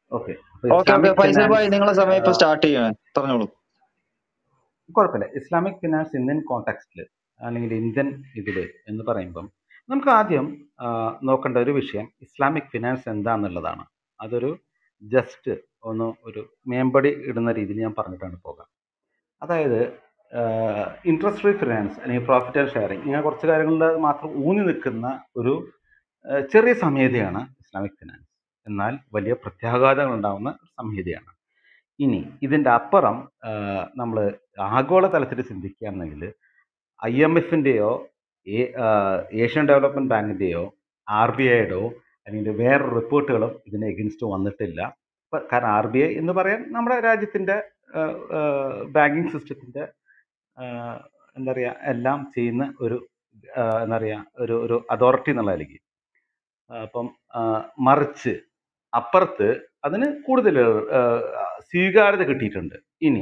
Okay okay okay Islamic Faisal finance bhai നിങ്ങളെ സമയം ഇപ്പൊ സ്റ്റാർട്ട് ചെയ്യണേ പറഞ്ഞോളൂ കുഴപ്പമില്ല ഇസ്ലാമിക് ഫിനാൻസ് ഇന്ത്യൻ കോണ്ടെക്സ്റ്റിൽ അല്ലെങ്കിൽ ഇന്ത്യൻ ഇതിൽ എന്ന് പറയുമ്പം നമുക്ക് ആദ്യം ആ, നോക്കേണ്ട ഒരു വിഷയം ഇസ്ലാമിക് ഫിനാൻസ് എന്താണെന്നുള്ളതാണ് അതൊരു ജസ്റ്റ് ഒന്ന് ഒരു മേമ്പടി ഇടുന്ന രീതിയിൽ ഞാൻ പറഞ്ഞിട്ടാണ് പോകാം അതായത് ഇൻട്രസ്റ്റ് ഫ്രീ ഫിനാൻസ് അല്ലെങ്കിൽ പ്രോഫിറ്റ് ആൻഡ് ഷെയറിങ് ഇങ്ങനെ കുറച്ച് കാര്യങ്ങളിൽ മാത്രം ഊന്നി നിൽക്കുന്ന ഒരു ആ, ചെറിയ സംഹിതയാണ് ഇസ്ലാമിക് ഫിനാൻസ് എന്നാൽ വലിയ പ്രത്യാഘാതങ്ങൾ ഉണ്ടാകുന്ന ഒരു സംഹിതയാണ് ഇനി ഇതിൻ്റെ അപ്പുറം നമ്മൾ ആഗോള തലത്തിൽ ചിന്തിക്കുകയാണെങ്കിൽ ഐ എം എഫിൻ്റെയോ ഏഷ്യൻ ഡെവലപ്മെൻറ്റ് ബാങ്കിൻ്റെയോ ആർ ബി ഐയുടെയോ അല്ലെങ്കിൽ വേറെ റിപ്പോർട്ടുകളും ഇതിന് എഗൻസ്റ്റ് വന്നിട്ടില്ല ഇപ്പം കാരണം ആർ ബി ഐ എന്ന് പറയാൻ നമ്മുടെ രാജ്യത്തിൻ്റെ ബാങ്കിങ് സിസ്റ്റത്തിൻ്റെ എന്താ പറയുക എല്ലാം ചെയ്യുന്ന ഒരു ആ, എന്താ പറയുക ഒരു ഒരു അതോറിറ്റി എന്നുള്ള നിലയ്ക്ക് ആ, അപ്പം ആ, മറിച്ച് അപ്പുറത്ത് അതിന് കൂടുതൽ ആ, സ്വീകാര്യത കിട്ടിയിട്ടുണ്ട് ഇനി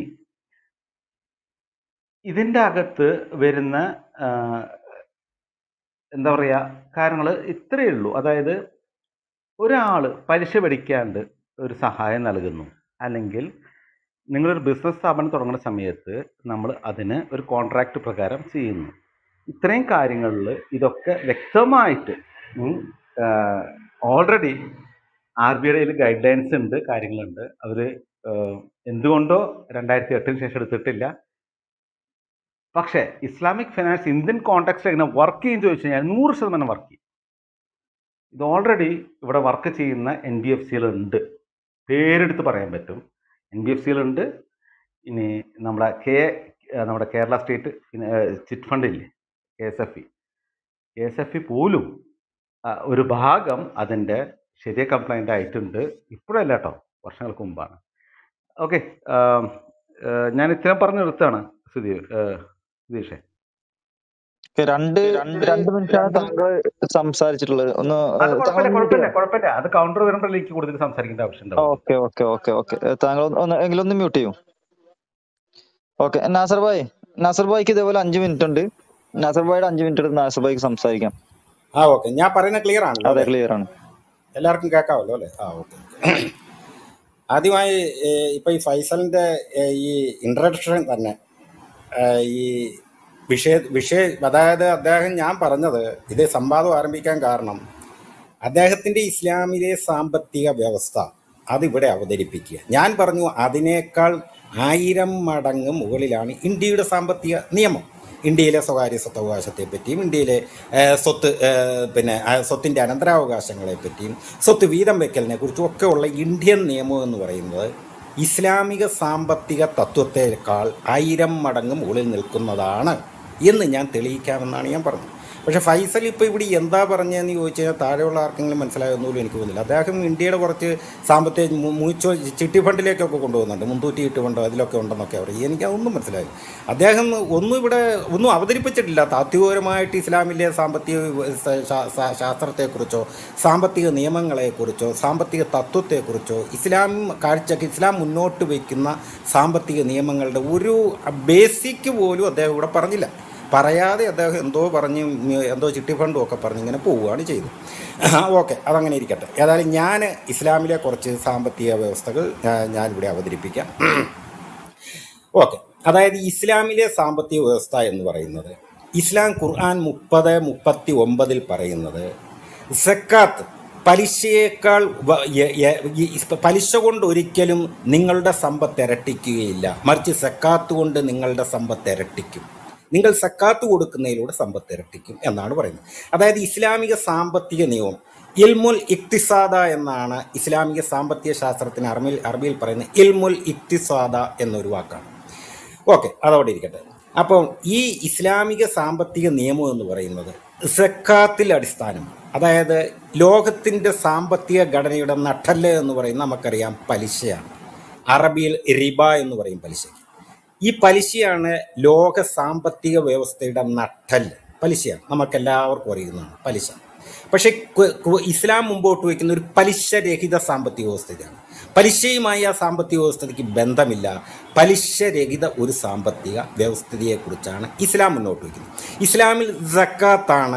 ഇതിൻ്റെ അകത്ത് വരുന്ന ആ, എന്താ പറയുക കാര്യങ്ങൾ ഇത്രയേ ഉള്ളൂ അതായത് ഒരാൾ പലിശ പിടിക്കാണ്ട് ഒരു സഹായം നൽകുന്നു അല്ലെങ്കിൽ നിങ്ങളൊരു ബിസിനസ് സ്ഥാപനം തുടങ്ങുന്ന സമയത്ത് നമ്മൾ അതിന് ഒരു കോൺട്രാക്റ്റ് പ്രകാരം ചെയ്യുന്നു ഇത്രയും കാര്യങ്ങളിൽ ഇതൊക്കെ വ്യക്തമായിട്ട് ഓൾറെഡി ആർ ബി ഐയിൽ ഗൈഡ് ലൈൻസ് ഉണ്ട് കാര്യങ്ങളുണ്ട് അവർ എന്തുകൊണ്ടോ രണ്ടായിരത്തി എട്ടിന് ശേഷം എടുത്തിട്ടില്ല പക്ഷേ ഇസ്ലാമിക് ഫിനാൻസ് ഇന്ത്യൻ കോൺടാക്സിൽ എങ്ങനെ വർക്ക് ചെയ്യും ചോദിച്ചു കഴിഞ്ഞാൽ നൂറ് ശതമാനം വർക്ക് ചെയ്യും ഇത് ഓൾറെഡി ഇവിടെ വർക്ക് ചെയ്യുന്ന എൻ ബി എഫ് സികളുണ്ട് പേരെടുത്ത് പറയാൻ പറ്റും എൻ ബി എഫ് സികളുണ്ട് ഇനി നമ്മുടെ കെ നമ്മുടെ കേരള സ്റ്റേറ്റ് ചിറ്റ് ഫണ്ട് ഇല്ലേ K S F E K S F E പോലും ആ, ഒരു ഭാഗം അതിൻ്റെ ശരിയ കംപ്ലൈൻ്റ് ആയിട്ടുണ്ട് ഇപ്പോഴല്ല കേട്ടോ വർഷങ്ങൾക്ക് മുമ്പാണ് ഓക്കെ ഞാൻ ഇത്രയും പറഞ്ഞു നിർത്താണ് സുധീർ സുധീഷേ ഓക്കേ, രണ്ട് രണ്ട് മിനിറ്റാണ് താങ്കൾ സംസാരിച്ചിട്ടുള്ളത് ഒന്ന് അത് ഏഹ്, താങ്കൾ കുഴപ്പമില്ല ഒന്ന് കുഴപ്പമില്ല കുഴപ്പമില്ല അത് കൗണ്ടർ വരുമ്പോഴല്ലേ എനിക്ക് കൂടുതൽ സംസാരിക്കേണ്ട ആവശ്യം ഉണ്ടാവും ഓക്കെ ഓക്കെ ഓക്കെ ഓക്കെ താങ്കൾ ഒന്ന് ഒന്ന് എങ്കിലും ഒന്ന് മ്യൂട്ട് ചെയ്യൂ ഓക്കെ നാസർ ഭായ് നാസർ ഭായിക്ക് ഇതേപോലെ അഞ്ച് മിനിറ്റ് ഉണ്ട് നാസർ ഭായിയുടെ അഞ്ച് മിനിറ്റ് എടുത്ത് നാസർ ഭായിക്ക് സംസാരിക്കാം ആ ഓക്കെ ഞാൻ പറയുന്നത് ക്ലിയർ ആണല്ലോ അതെ അല്ലേ ക്ലിയർ ആണ് എല്ലാവർക്കും കേൾക്കാമല്ലോ അല്ലേ ആ ഓക്കെ ആദ്യമായി ഏഹ്, ഇപ്പൊ ഈ ഫൈസലിന്റെ ഏഹ്, ഈ ഇൻട്രഡക്ഷൻ തന്നെ ഏഹ്, ഈ വിഷയ വിഷയ അതായത് അദ്ദേഹം ഞാൻ പറഞ്ഞത് ഇത് സംവാദം ആരംഭിക്കാൻ കാരണം അദ്ദേഹത്തിന്റെ ഇസ്ലാമിലെ സാമ്പത്തിക വ്യവസ്ഥ അതിവിടെ അവതരിപ്പിക്കുക ഞാൻ പറഞ്ഞു അതിനേക്കാൾ ആയിരം മടങ്ങ് മുകളിലാണ് ഇന്ത്യയുടെ സാമ്പത്തിക നിയമം ഇന്ത്യയിലെ സ്വകാര്യ സ്വത്തവകാശത്തെ പറ്റിയും ഇന്ത്യയിലെ ഏഹ്, സ്വത്ത് ഏഹ്, പിന്നെ ആ സ്വത്തിൻ്റെ അനന്തരാവകാശങ്ങളെ പറ്റിയും സ്വത്ത് വീതം വെക്കലിനെ കുറിച്ചും ഒക്കെ ഉള്ള ഇന്ത്യൻ നിയമം എന്ന് പറയുന്നത് ഇസ്ലാമിക സാമ്പത്തിക തത്വത്തേക്കാൾ ആയിരം മടങ്ങ് മുകളിൽ നിൽക്കുന്നതാണ് എന്ന് ഞാൻ തെളിയിക്കാമെന്നാണ് ഞാൻ പറഞ്ഞത് പക്ഷെ ഫൈസൽ ഇപ്പോൾ ഇവിടെ എന്താ പറഞ്ഞതെന്ന് ചോദിച്ചു കഴിഞ്ഞാൽ താഴെയുള്ള ആർക്കെങ്കിലും മനസ്സിലായൊന്നുമില്ല എനിക്ക് തോന്നുന്നില്ല അദ്ദേഹം ഇന്ത്യയുടെ കുറച്ച് സാമ്പത്തിക മു- മ്യൂച്വൽ ചിട്ടി ഫണ്ടിലേക്കൊക്കെ കൊണ്ടുപോകുന്നുണ്ട് മുൻതൂറ്റി ഇട്ട് ഫണ്ട് അതിലൊക്കെ ഉണ്ടെന്നൊക്കെ പറയും എനിക്ക് അതൊന്നും മനസ്സിലായി അദ്ദേഹം ഒന്നും ഇവിടെ ഒന്നും അവതരിപ്പിച്ചിട്ടില്ല താത്വികപരമായിട്ട് ഇസ്ലാമിലെ സാമ്പത്തിക സ- ശാ- ശാ- ശാസ്ത്രത്തെക്കുറിച്ചോ സാമ്പത്തിക നിയമങ്ങളെക്കുറിച്ചോ സാമ്പത്തിക തത്വത്തെക്കുറിച്ചോ ഇസ്ലാം കാഴ്ചക്ക് ഇസ്ലാം മുന്നോട്ട് വയ്ക്കുന്ന സാമ്പത്തിക നിയമങ്ങളുടെ ഒരു ബേസിക് പോലും അദ്ദേഹം ഇവിടെ പറഞ്ഞില്ല പറയാതെ അദ്ദേഹം എന്തോ പറഞ്ഞ് ഉം എന്തോ ചിട്ടി ഫണ്ടും ഒക്കെ പറഞ്ഞ് ഇങ്ങനെ പോവുകയാണ് ചെയ്തത് ഓക്കെ അതങ്ങനെ ഇരിക്കട്ടെ ഏതായാലും ഞാൻ ഇസ്ലാമിലെ കുറച്ച് സാമ്പത്തിക വ്യവസ്ഥകൾ ഞാൻ- ഞാനിവിടെ അവതരിപ്പിക്കാം ഓക്കെ അതായത് ഇസ്ലാമിലെ സാമ്പത്തിക വ്യവസ്ഥ എന്ന് പറയുന്നത് ഇസ്ലാം ഖുർആൻ മുപ്പത് മുപ്പത്തി ഒമ്പതിൽ പറയുന്നത് സക്കാത്ത് പലിശയേക്കാൾ വ- യ- യ- ഈ ഇസ് പലിശ കൊണ്ട് ഒരിക്കലും നിങ്ങളുടെ സമ്പത്ത് ഇരട്ടിക്കുകയില്ല മറിച്ച് സക്കാത്ത് കൊണ്ട് നിങ്ങളുടെ സമ്പത്ത് ഇരട്ടിക്കും നിങ്ങൾ സക്കാത്ത് കൊടുക്കുന്നതിലൂടെ സമ്പത്ത് ഇരട്ടിക്കും എന്നാണ് പറയുന്നത് അതായത് ഇസ്ലാമിക സാമ്പത്തിക നിയമം ഇൽമുൽ ഇക്തിസാദ എന്നാണ് ഇസ്ലാമിക സാമ്പത്തിക ശാസ്ത്രത്തിന് അറബിയിൽ അറബിയിൽ പറയുന്നത് ഇൽമുൽ ഇക്തിസാദ എന്നൊരു വാക്കാണ് ഓക്കെ അതവിടെ ഇരിക്കട്ടെ അപ്പോൾ ഈ ഇസ്ലാമിക സാമ്പത്തിക നിയമം എന്ന് പറയുന്നത് സക്കാത്തിൽ അടിസ്ഥാനം അതായത് ലോകത്തിൻ്റെ സാമ്പത്തിക ഘടനയുടെ നട്ടല് എന്ന് പറയുന്നത് നമുക്കറിയാം പലിശയാണ് അറബിയിൽ റിബ എന്ന് പറയും പലിശയ്ക്ക് ഈ പലിശയാണ് ലോക സാമ്പത്തിക വ്യവസ്ഥയുടെ നട്ടല് പലിശയാണ് നമുക്കെല്ലാവർക്കും അറിയുന്നതാണ് പലിശ പക്ഷെ കു- കു- ഇസ്ലാം മുമ്പോട്ട് വയ്ക്കുന്ന ഒരു പലിശരഹിത സാമ്പത്തിക വ്യവസ്ഥയാണ് പലിശയുമായി ആ സാമ്പത്തിക വ്യവസ്ഥയ്ക്ക് ബന്ധമില്ല പലിശരഹിത ഒരു സാമ്പത്തിക വ്യവസ്ഥിതിയെക്കുറിച്ചാണ് ഇസ്ലാം മുന്നോട്ട് വയ്ക്കുന്നത് ഇസ്ലാമിൽ സക്കാത്താണ്